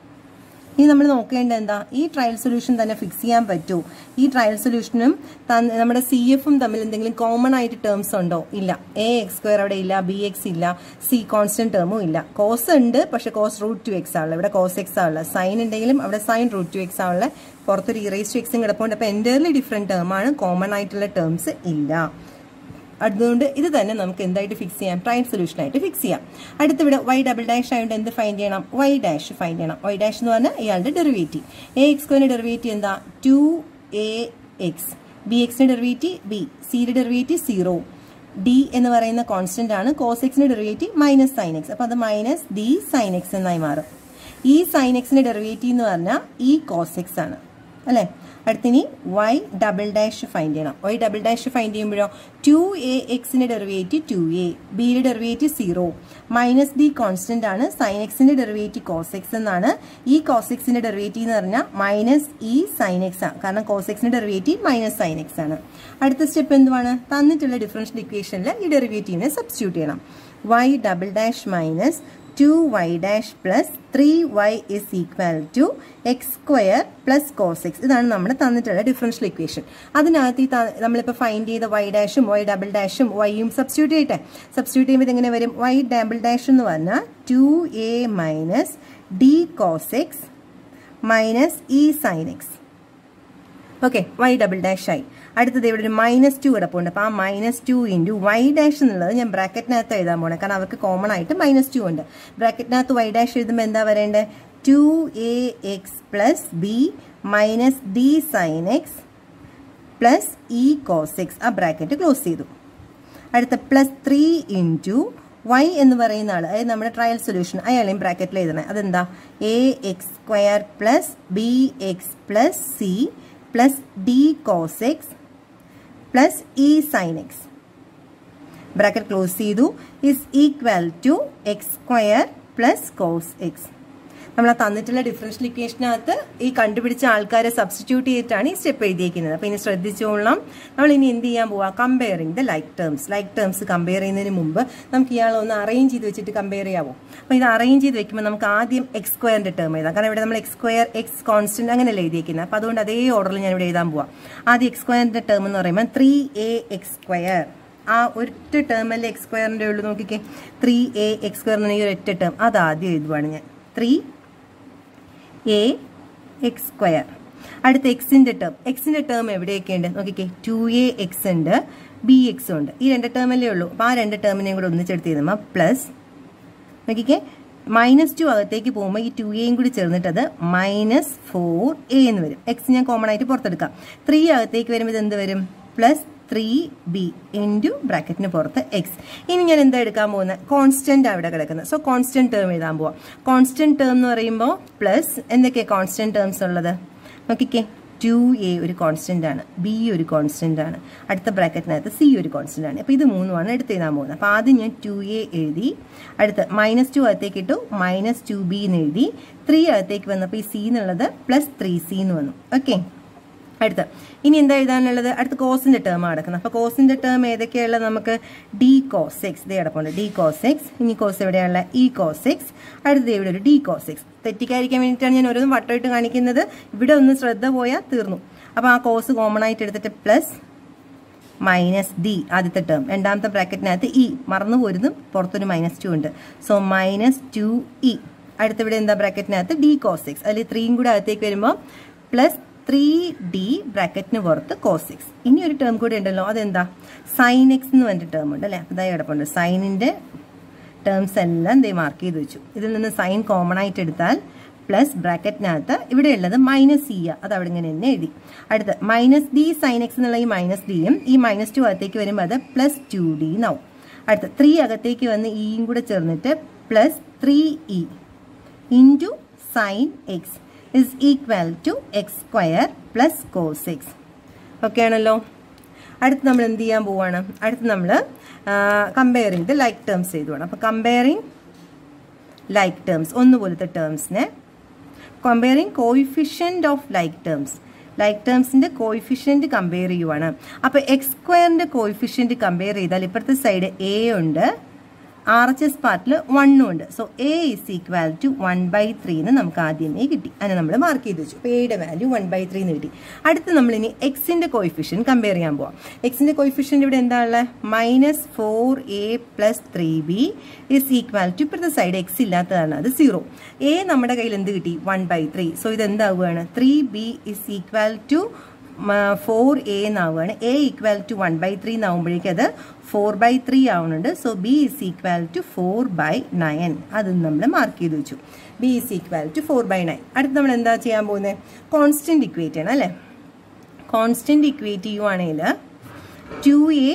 ഇനി നമ്മൾ നോക്കേണ്ടത് എന്താ ഈ ട്രയൽ സൊല്യൂഷൻ തന്നെ ഫിക്സ് ചെയ്യാൻ പറ്റൂ ഈ ട്രയൽ സൊല്യൂഷനും നമ്മുടെ സി എഫും തമ്മിൽ എന്തെങ്കിലും കോമൺ ആയിട്ട് ടേംസ് ഉണ്ടോ ഇല്ല എ എക്സ് സ്ക്വയർ അവിടെ ഇല്ല ബി എക്സ് ഇല്ല സി കോൺസ്റ്റന്റ് ടേമും ഇല്ല കോസ് ഉണ്ട് പക്ഷെ കോസ് റൂട്ട് ടു എക്സ് ആണുള്ളത് ഇവിടെ കോസ് എക്സ് ആണുള്ളത് സൈൻ ഉണ്ടെങ്കിലും അവിടെ സൈൻ റൂട്ട് ടു എക്സ് ആണുള്ളത് പുറത്തൊരു ഇറേസ് ടു എക്സും കിടപ്പുണ്ട് അപ്പോൾ എൻ്റയർലി ഡിഫറെൻറ്റ് ടേമാണ് കോമൺ ആയിട്ടുള്ള ടേംസ് ഇല്ല അതുകൊണ്ട് ഇത് തന്നെ നമുക്ക് എന്തായിട്ട് ഫിക്സ് ചെയ്യാം ട്രയൽ സൊല്യൂഷൻ ആയിട്ട് ഫിക്സ് ചെയ്യാം അടുത്തിവിടെ വൈ ഡബിൾ ഡാഷ് ആയതുകൊണ്ട് എന്ത് ഫൈൻഡ് ചെയ്യണം വൈ ഡാഷ് ഫൈൻഡ് ചെയ്യണം വൈ ഡാഷ് എന്ന് പറഞ്ഞാൽ ഇയാളുടെ ഡെറിവേറ്റീവ് എ എക്സ് സ്ക്വയറിന്റെ ഡെറിവേറ്റീവ് എന്താ ടു എ എക്സ് ബി എക്സിന്റെ ഡെറിവേറ്റീവ് ബി സിയുടെ ഡെറിവേറ്റീവ് സീറോ ഡി എന്ന് പറയുന്ന കോൺസ്റ്റന്റ് ആണ് കോസ് എക്സിന്റെ ഡെറിവേറ്റീവ് മൈനസ് സൈൻ എക്സ് അപ്പൊ അത് മൈനസ് ഡി സൈൻ എക്സ് എന്നായി മാറും ഈ സൈൻ എക്സിന്റെ ഡെറിവേറ്റീവ് എന്ന് പറഞ്ഞാൽ ഈ കോസ് എക്സ് ആണ് അല്ലേ അടുത്തിനി വൈ ഡബിൾ ഡാഷ് ഫൈൻഡ് ചെയ്യണം വൈ ഡബിൾ ഡാഷ് ഫൈൻഡ് ചെയ്യുമ്പോഴോ ടു എ എക്സിന്റെ ഡെറിവേറ്റീവ് ടു എ ബിയുടെ derivative zero minus d constant ആണ് സൈൻ എക്സിന്റെ ഡെറിവേറ്റീവ് കോസ് എക്സ് എന്നാണ് ഈ കോസ് എക്സിന്റെ ഡെറിവേറ്റീവ് എന്ന് പറഞ്ഞാൽ മൈനസ് ഇ സൈൻ എക്സ് ആണ് കാരണം കോസ് എക്സിന്റെ ഡെറിവേറ്റീവ് മൈനസ് സൈൻ എക്സ് ആണ് അടുത്ത സ്റ്റെപ്പ് എന്തുവാണ് തന്നിട്ടുള്ള ഡിഫറൻഷ്യൽ ഇക്വേഷനിൽ ഈ ഡെറിവേറ്റീവിനെ സബ്സ്റ്റിറ്റ്യൂട്ട് ചെയ്യണം y double dash minus two y dash plus three y is equal to x square plus cos x ഇതാണ് നമ്മൾ തന്നിട്ടുള്ള ഡിഫറൻഷ്യൽ ഇക്വേഷൻ അതിനകത്ത് ഈ നമ്മളിപ്പോൾ ഫൈൻഡ് ചെയ്ത വൈ ഡാഷും വൈ ഡബിൾ ഡാഷും വൈയും സബ്സ്റ്റിറ്റ്യൂട്ട് ചെയ്യട്ടെ സബ്സ്റ്റിറ്റ്യൂട്ട് ചെയ്യുമ്പോൾ ഇതെങ്ങനെ വരും വൈ ഡബിൾ ഡാഷ് എന്ന് പറഞ്ഞാൽ two a minus d cos x minus e sine x okay y double dash ആയി അടുത്തത് ഇവിടെ ഒരു മൈനസ് ടു കിടപ്പുണ്ട് അപ്പോൾ ആ minus two into y dash എന്നുള്ളത് ഞാൻ ബ്രാക്കറ്റിനകത്ത് എഴുതാൻ പോണേ കാരണം അവർക്ക് കോമൺ ആയിട്ട് മൈനസ് ടു ഉണ്ട് ബ്രാക്കറ്റിനകത്ത് വൈ ഡാഷ് എഴുതുമ്പോൾ എന്താ വരേണ്ടത് two a x plus b minus d sine x plus e cos x ആ ബ്രാക്കറ്റ് ക്ലോസ് ചെയ്തു അടുത്ത പ്ലസ് ത്രീ ഇൻറ്റു വൈ എന്ന് പറയുന്ന ആൾ അതായത് നമ്മുടെ ട്രയൽ സൊല്യൂഷൻ അയാളെയും ബ്രാക്കറ്റിൽ എഴുതണേ അതെന്താ a x square plus b x plus c plus d cos x plus e sine x bracket close ചെയ്തു is equal to x square plus cos x നമ്മൾ ആ തന്നിട്ടുള്ള ഡിഫറൻഷ്യൽ ഇക്വേഷനകത്ത് ഈ കണ്ടുപിടിച്ച ആൾക്കാരെ സബ്സ്റ്റിറ്റ്യൂട്ട് ചെയ്തിട്ടാണ് ഈ സ്റ്റെപ്പ് എഴുതിയിരിക്കുന്നത് അപ്പോൾ ഇനി ശ്രദ്ധിച്ചോളാം നമ്മൾ ഇനി എന്ത് ചെയ്യാൻ പോവാ comparing the like terms like terms compare ചെയ്യുന്നതിന് മുമ്പ് നമുക്ക് ഇയാളെ ഒന്ന് അറേഞ്ച് ചെയ്ത് വെച്ചിട്ട് കമ്പയർ ചെയ്യാവോ അപ്പോൾ ഇത് അറേഞ്ച് ചെയ്ത് വെക്കുമ്പോൾ നമുക്ക് ആദ്യം എക്സ് സ്ക്വയറിന്റെ ടേം എഴുതാം കാരണം ഇവിടെ നമ്മൾ എക്സ് സ്ക്വയർ എക്സ് കോൺസ്റ്റന്റ് അങ്ങനെയല്ലേ എഴുതിയിരിക്കുന്നത് അപ്പോൾ അതുകൊണ്ട് അതേ ഓർഡറിൽ ഞാൻ ഇവിടെ എഴുതാൻ പോവാം ആദ്യം എക്സ് സ്ക്വയറിന്റെ ടേം എന്ന് പറയുമ്പോൾ ത്രീ എ എക്സ് സ്ക്വയർ ആ ഒറ്റ ടേമല്ലേ എക്സ് സ്ക്വയറിന്റെ ഉള്ളൂ നോക്കിക്കേ ത്രീ എ എക്സ് സ്ക്വയർ എന്ന് ഈ ഒരൊറ്റ ടേം അത് ആദ്യം എഴുതുവാണ് ഞാൻ ത്രീ എ എക്സ് സ്ക്വയർ അടുത്ത എക്സിന്റെ ടേം എക്സിന്റെ ടേം എവിടെയൊക്കെ ഉണ്ട് നോക്കിക്കേ ടു എ എക്സ് ഉണ്ട് ബി എക്സ് ഉണ്ട് ഈ രണ്ട് ടേമല്ലേ ഉള്ളൂ അപ്പോൾ ആ രണ്ട് ടേമിനെയും കൂടെ ഒന്നിച്ചെടുത്ത് ചെയ്യുമ്പോൾ പ്ലസ് നോക്കിക്കേ മൈനസ് ടു അകത്തേക്ക് പോകുമ്പോൾ ഈ ടു എയും കൂടി ചേർന്നിട്ട് അത് മൈനസ് ഫോർ എ എന്ന് വരും എക്സ് ഞാൻ കോമൺ ആയിട്ട് പുറത്തെടുക്കാം ത്രീ അകത്തേക്ക് വരുമ്പോൾ ഇത് എന്ത് വരും പ്ലസ് ത്രീ ബി ഇൻറ്റു ബ്രാക്കറ്റിന് പുറത്ത് എക്സ് ഇനി ഞാൻ എന്താ എടുക്കാൻ പോകുന്നത് കോൺസ്റ്റന്റ് അവിടെ കിടക്കുന്നത് സോ കോൺസ്റ്റന്റ് ടേം എഴുതാൻ പോവാം കോൺസ്റ്റന്റ് ടേം എന്ന് പറയുമ്പോൾ പ്ലസ് എന്തൊക്കെയാണ് കോൺസ്റ്റന്റ് ടേംസ് ഉള്ളത് നോക്കിക്കേ ടു എ ഒരു കോൺസ്റ്റന്റ് ആണ് ബി ഒരു കോൺസ്റ്റന്റ് ആണ് അടുത്ത ബ്രാക്കറ്റിനകത്ത് സി ഒരു കോൺസ്റ്റന്റ് ആണ് അപ്പോൾ ഇത് മൂന്നുമാണ് എടുത്ത് എഴുതാൻ പോകുന്നത് അപ്പോൾ ആദ്യം ഞാൻ ടു എ എഴുതി അടുത്ത് മൈനസ് ടു അകത്തേക്ക് ഇട്ടു മൈനസ് ടു ബി എന്ന് എഴുതി ത്രീ അകത്തേക്ക് വന്നപ്പോൾ ഈ സി എന്നുള്ളത് പ്ലസ് ത്രീ സി എന്ന് വന്നു ഓക്കെ അടുത്ത ഇനി എന്താ എഴുതാനുള്ളത് അടുത്ത കോസിന്റെ ടേം കിടക്കുന്നത് അപ്പോൾ കോസിന്റെ ടേം ഏതൊക്കെയുള്ളത് നമുക്ക് ഡി കോസ് എക്സ് ഇതേ കിടപ്പുണ്ട് ഡി കോസ് എക്സ് ഇനി കോസ് എവിടെയുള്ള ഇ കോസ് എക്സ് അടുത്തത് ഇവിടെ ഒരു ഡി കോസ് എക്സ് തെറ്റിക്കാതിരിക്കാൻ വേണ്ടിയിട്ടാണ് ഞാൻ ഓരോന്നും വട്ടമായിട്ട് കാണിക്കുന്നത് ഇവിടെ ഒന്ന് ശ്രദ്ധ പോയാൽ തീർന്നു അപ്പോൾ ആ കോസ് കോമൺ ആയിട്ട് എടുത്തിട്ട് പ്ലസ് മൈനസ് ഡി ആദ്യത്തെ ടേം രണ്ടാമത്തെ ബ്രാക്കറ്റിനകത്ത് ഇ മറന്നു പോരുന്നു പുറത്തൊരു മൈനസ് ടു ഉണ്ട് സോ മൈനസ് ടു ഇ അടുത്തിവിടെ എന്താ ബ്രാക്കറ്റിനകത്ത് ഡി കോസ് എക്സ് അതിൽ ത്രീയും കൂടെ അകത്തേക്ക് വരുമ്പോൾ പ്ലസ് ത്രീ ഡി ബ്രാക്കറ്റിന് പുറത്ത് കോസ് എക്സ് ഇനി ഒരു ടേം കൂടി ഉണ്ടല്ലോ അതെന്താ സൈൻ എക്സ് എന്ന് പറഞ്ഞിട്ട് ടേം ഉണ്ട് അല്ലേ അപ്പോൾ ഇതായി കിടപ്പുണ്ട് സൈനിൻ്റെ ടേംസ് എല്ലാം ദേ മാർക്ക് ചെയ്ത് വെച്ചു ഇതിൽ നിന്ന് സൈൻ കോമൺ ആയിട്ട് എടുത്താൽ പ്ലസ് ബ്രാക്കറ്റിനകത്ത് ഇവിടെ ഉള്ളത് മൈനസ് ഇ അത് അവിടെ ഇങ്ങനെ തന്നെ എഴുതി അടുത്ത് മൈനസ് ഡി സൈൻ എക്സ് എന്നുള്ള ഈ മൈനസ് ഡിയും ഈ മൈനസ് ടു അകത്തേക്ക് വരുമ്പോൾ അത് പ്ലസ് ടു ഡി എന്നാവും അടുത്ത ത്രീ അകത്തേക്ക് വന്ന് ഇയും കൂടെ ചേർന്നിട്ട് plus three e into sine x is equal to x square plus cos x okay ആണല്ലോ അടുത്ത് നമ്മൾ എന്ത് ചെയ്യാൻ പോവാണ് അടുത്ത് നമ്മൾ കമ്പയറിംഗ് ദ ലൈക്ക് ടേംസ് ചെയ്തു വേണം അപ്പോൾ കമ്പയറിംഗ് ലൈക്ക് ടേംസ് ഒന്നുപോലത്തെ ടേംസിനെ comparing coefficient of like terms like ടേംസിന്റെ കോയിഫിഷ്യന്റ് കമ്പയർ ചെയ്യുവാണ് അപ്പോൾ എക്സ് സ്ക്വയറിന്റെ കോയിഫിഷ്യന്റ് കമ്പയർ ചെയ്താൽ ഇപ്പുറത്തെ സൈഡ് എ ഉണ്ട് ആർ എച്ച് എസ് പാർട്ടിൽ വണ്ണും ഉണ്ട് so a is equal to one by three എന്ന് നമുക്ക് ആദ്യമേ കിട്ടി അതിനെ നമ്മൾ മാർക്ക് ചെയ്ത് വെച്ചു അപ്പോൾ എയുടെ വാല്യൂ വൺ ബൈ ത്രീ എന്ന് കിട്ടി അടുത്ത് നമ്മൾ ഇനി എക്സിന്റെ കോയിഫിഷ്യൻ കമ്പയർ ചെയ്യാൻ പോവാം എക്സിന്റെ കോയിഫിഷ്യൻ ഇവിടെ എന്താ ഉള്ളത് minus four a plus three b is equal to ഇപ്പോഴത്തെ സൈഡ് എക്സ് ഇല്ലാത്തതാണ് അത് സീറോ എ നമ്മുടെ കയ്യിൽ എന്ത് കിട്ടി വൺ ബൈ ത്രീ സോ ഇത് എന്താവുകയാണ് three b is equal to four a എന്നാവുകയാണ് a equal to one by three എന്നാവുമ്പോഴേക്കും അത് ഫോർ ബൈ ത്രീ ആവുന്നുണ്ട് so b is equal to four by nine അത് നമ്മൾ മാർക്ക് ചെയ്ത് വെച്ചു b is equal to four by nine അടുത്ത് നമ്മൾ എന്താ ചെയ്യാൻ പോകുന്നത് കോൺസ്റ്റന്റ് ഇക്വേറ്റ് ചെയ്യണം അല്ലേ കോൺസ്റ്റന്റ് ഇക്വേറ്റ് ചെയ്യുവാണെങ്കിൽ two a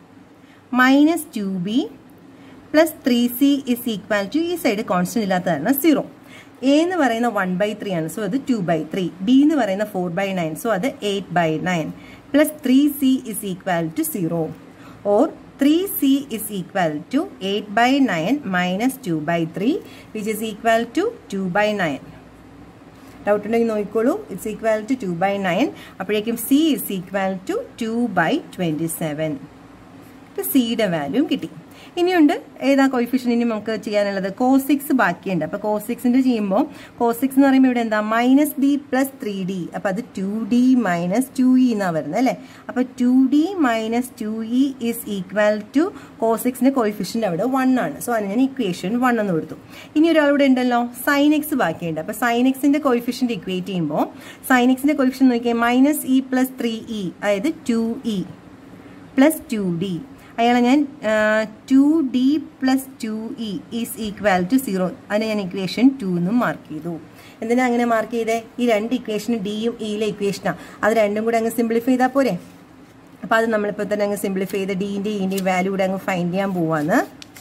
minus two b plus three c is equal to ഈ സൈഡ് കോൺസ്റ്റന്റ് ഇല്ലാത്തതാണ് സീറോ എ എന്ന് പറയുന്ന വൺ ബൈ ത്രീ ആണ് സോ അത് ടു ബൈ ത്രീ ബി എന്ന് പറയുന്ന ഫോർ ബൈ നയൻ സോ അത് eight by nine plus three c is equal to zero or three c is equal to eight by nine minus two by three which is equal to two by nine doubt ഉണ്ടെങ്കിൽ നോക്കിക്കോളൂ it's equal to two by nine അപ്പോഴേക്കും c is equal to two by twenty seven ഇപ്പം സിയുടെ വാല്യൂം കിട്ടി ഇനിയുണ്ട് ഏതാ coefficient ഇനി നമുക്ക് ചെയ്യാനുള്ളത് കോസിക്സ് ബാക്കിയുണ്ട് അപ്പോൾ കോസിക്സിന്റെ ചെയ്യുമ്പോൾ കോസിക്സ് എന്ന് പറയുമ്പോൾ ഇവിടെ എന്താ minus d plus three d അപ്പം അത് two d minus two e എന്നാണ് വരുന്നത് അല്ലേ അപ്പോൾ two d minus two e is equal to കോസിക്സിന്റെ കോയിഫിഷ്യൻ്റ് അവിടെ വൺ ആണ് സോ അതിന് ഞാൻ ഇക്വേഷൻ വൺ എന്ന് കൊടുത്തു ഇനി ഒരാളിവിടെ ഉണ്ടല്ലോ സൈൻ എക്സ് ബാക്കിയുണ്ട് അപ്പോൾ സൈൻ എക്സിന്റെ കോയിഫിഷ്യൻ്റ് ഇക്വേറ്റ് ചെയ്യുമ്പോൾ സൈൻ എക്സിന്റെ കോയിഫിഷ്യൻ നോക്കിയാൽ minus e plus three e അതായത് two e plus two d അയാളെ ഞാൻ two d plus two e is equal to zero അതിനെ ഞാൻ ഇക്വേഷൻ ടു എന്നും മാർക്ക് ചെയ്തു എന്തിനാ അങ്ങനെ മാർക്ക് ചെയ്തേ ഈ രണ്ട് ഇക്വേഷനും ഡിയും ഇയിലെ ഇക്വേഷനാണ് അത് രണ്ടും കൂടെ അങ്ങ് സിംപ്ലിഫൈ ചെയ്താൽ പോരെ അപ്പോൾ അത് നമ്മളിപ്പോൾ തന്നെ അങ്ങ് സിംപ്ലിഫൈ ചെയ്ത് ഡിൻ്റെ ഇൻ്റെയും വാല്യൂ കൂടെ അങ്ങ് ഫൈൻഡ് ചെയ്യാൻ പോവാണ്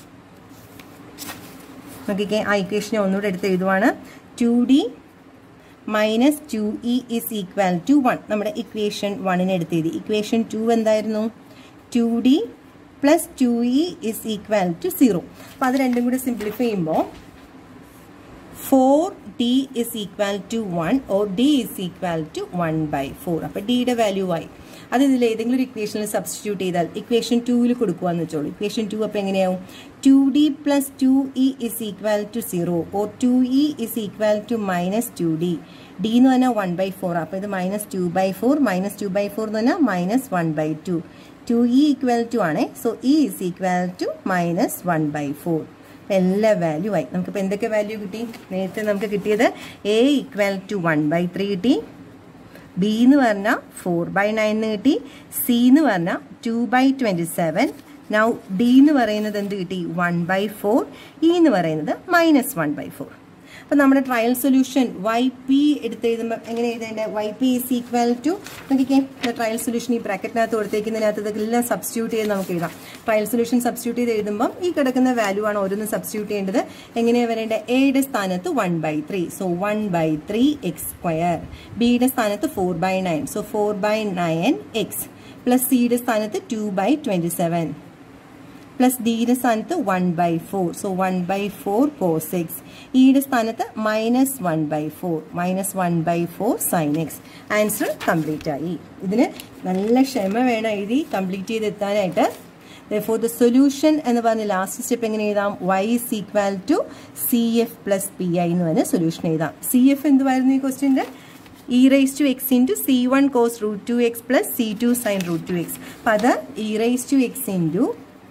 നോക്കിക്കേ ആ ഇക്വേഷനെ ഒന്നുകൂടെ എടുത്ത് എഴുതുവാണ് two d minus two e is equal to one നമ്മുടെ ഇക്വേഷൻ വണ്ണിനെ എടുത്ത് എഴുതി ഇക്വേഷൻ ടു എന്തായിരുന്നു two d plus two e is equal to zero അപ്പോൾ അത് രണ്ടും കൂടി സിംപ്ലിഫൈ ചെയ്യുമ്പോൾ four d is equal to one or d is equal to one by four അപ്പോൾ ഡിയുടെ വാല്യൂ ആയി അത് ഇതിൽ ഏതെങ്കിലും ഒരു ഇക്വേഷനിൽ സബ്സ്റ്റിറ്റ്യൂട്ട് ചെയ്താൽ ഇക്വേഷൻ ടൂവിൽ കൊടുക്കുകയെന്ന് വെച്ചോളൂ ഇക്വേഷൻ ടു അപ്പോൾ എങ്ങനെയാവും two d plus two e is equal to zero or two e is equal to minus two d d എന്ന് പറഞ്ഞാൽ വൺ ബൈ ഫോർ അപ്പോൾ ഇത് minus two by four minus two by four എന്ന് പറഞ്ഞാൽ minus one by two two e equal to ആണ് so e is equal to minus one by four എല്ലാ value ആയി നമുക്കിപ്പോൾ എന്തൊക്കെ വാല്യൂ കിട്ടി നേരത്തെ നമുക്ക് കിട്ടിയത് A equal to one by three കിട്ടി ബി എന്ന് പറഞ്ഞാൽ ഫോർ ബൈ നയൻ എന്ന് കിട്ടി സി എന്ന് പറഞ്ഞാൽ two by twenty seven now d എന്ന് പറയുന്നത് എന്ത് കിട്ടി വൺ ബൈ ഫോർ ഇ എന്ന് പറയുന്നത് മൈനസ് വൺ ബൈ ഫോർ അപ്പം നമ്മുടെ ട്രയൽ സൊല്യൂഷൻ വൈ പി എടുത്ത് എഴുതുമ്പോൾ എങ്ങനെ എഴുതേണ്ടത് y p is equal to നോക്കിക്കേ ട്രയൽ സൊല്യൂഷൻ ഈ ബ്രാക്കറ്റിനകത്ത് കൊടുത്തേക്കുന്നതിനകത്ത് ഇതെല്ലാം സബ്സ്റ്റിറ്റ്യൂട്ട് ചെയ്ത് നമുക്ക് എഴുതാം ട്രയൽ സൊല്യൂഷൻ സബ്സ്റ്റിറ്റ്യൂട്ട് ചെയ്ത് എഴുതുമ്പം ഈ കിടക്കുന്ന വാല്യൂ ആണ് ഓരോന്ന് സബ്സ്റ്റിറ്റ്യൂട്ട് ചെയ്യേണ്ടത് എങ്ങനെയാണ് വരേണ്ടത് എയുടെ സ്ഥാനത്ത് one by three so one by three x square ബിയുടെ സ്ഥാനത്ത് four by nine so four by nine x plus സിയുടെ സ്ഥാനത്ത് two by twenty seven plus ഡിയുടെ സ്ഥാനത്ത് one by four so one by four cos x ഇയുടെ സ്ഥാനത്ത് minus one by four minus one by four sine x answer complete ആയി ഇതിന് നല്ല ക്ഷമ വേണം എഴുതി കംപ്ലീറ്റ് ചെയ്ത് എത്താനായിട്ട് ഫോർ ദ സൊല്യൂഷൻ എന്ന് പറഞ്ഞ ലാസ്റ്റ് സ്റ്റെപ്പ് എങ്ങനെ എഴുതാം y is equal to C F plus P I എന്ന് പറഞ്ഞ സൊല്യൂഷൻ എഴുതാം സി എഫ് എന്തുവായിരുന്നു ഈ ക്വസ്റ്റ്യൻ്റെ e rice to x into c one cos root two x plus C two sine root two x അപ്പം അത് e rice to x into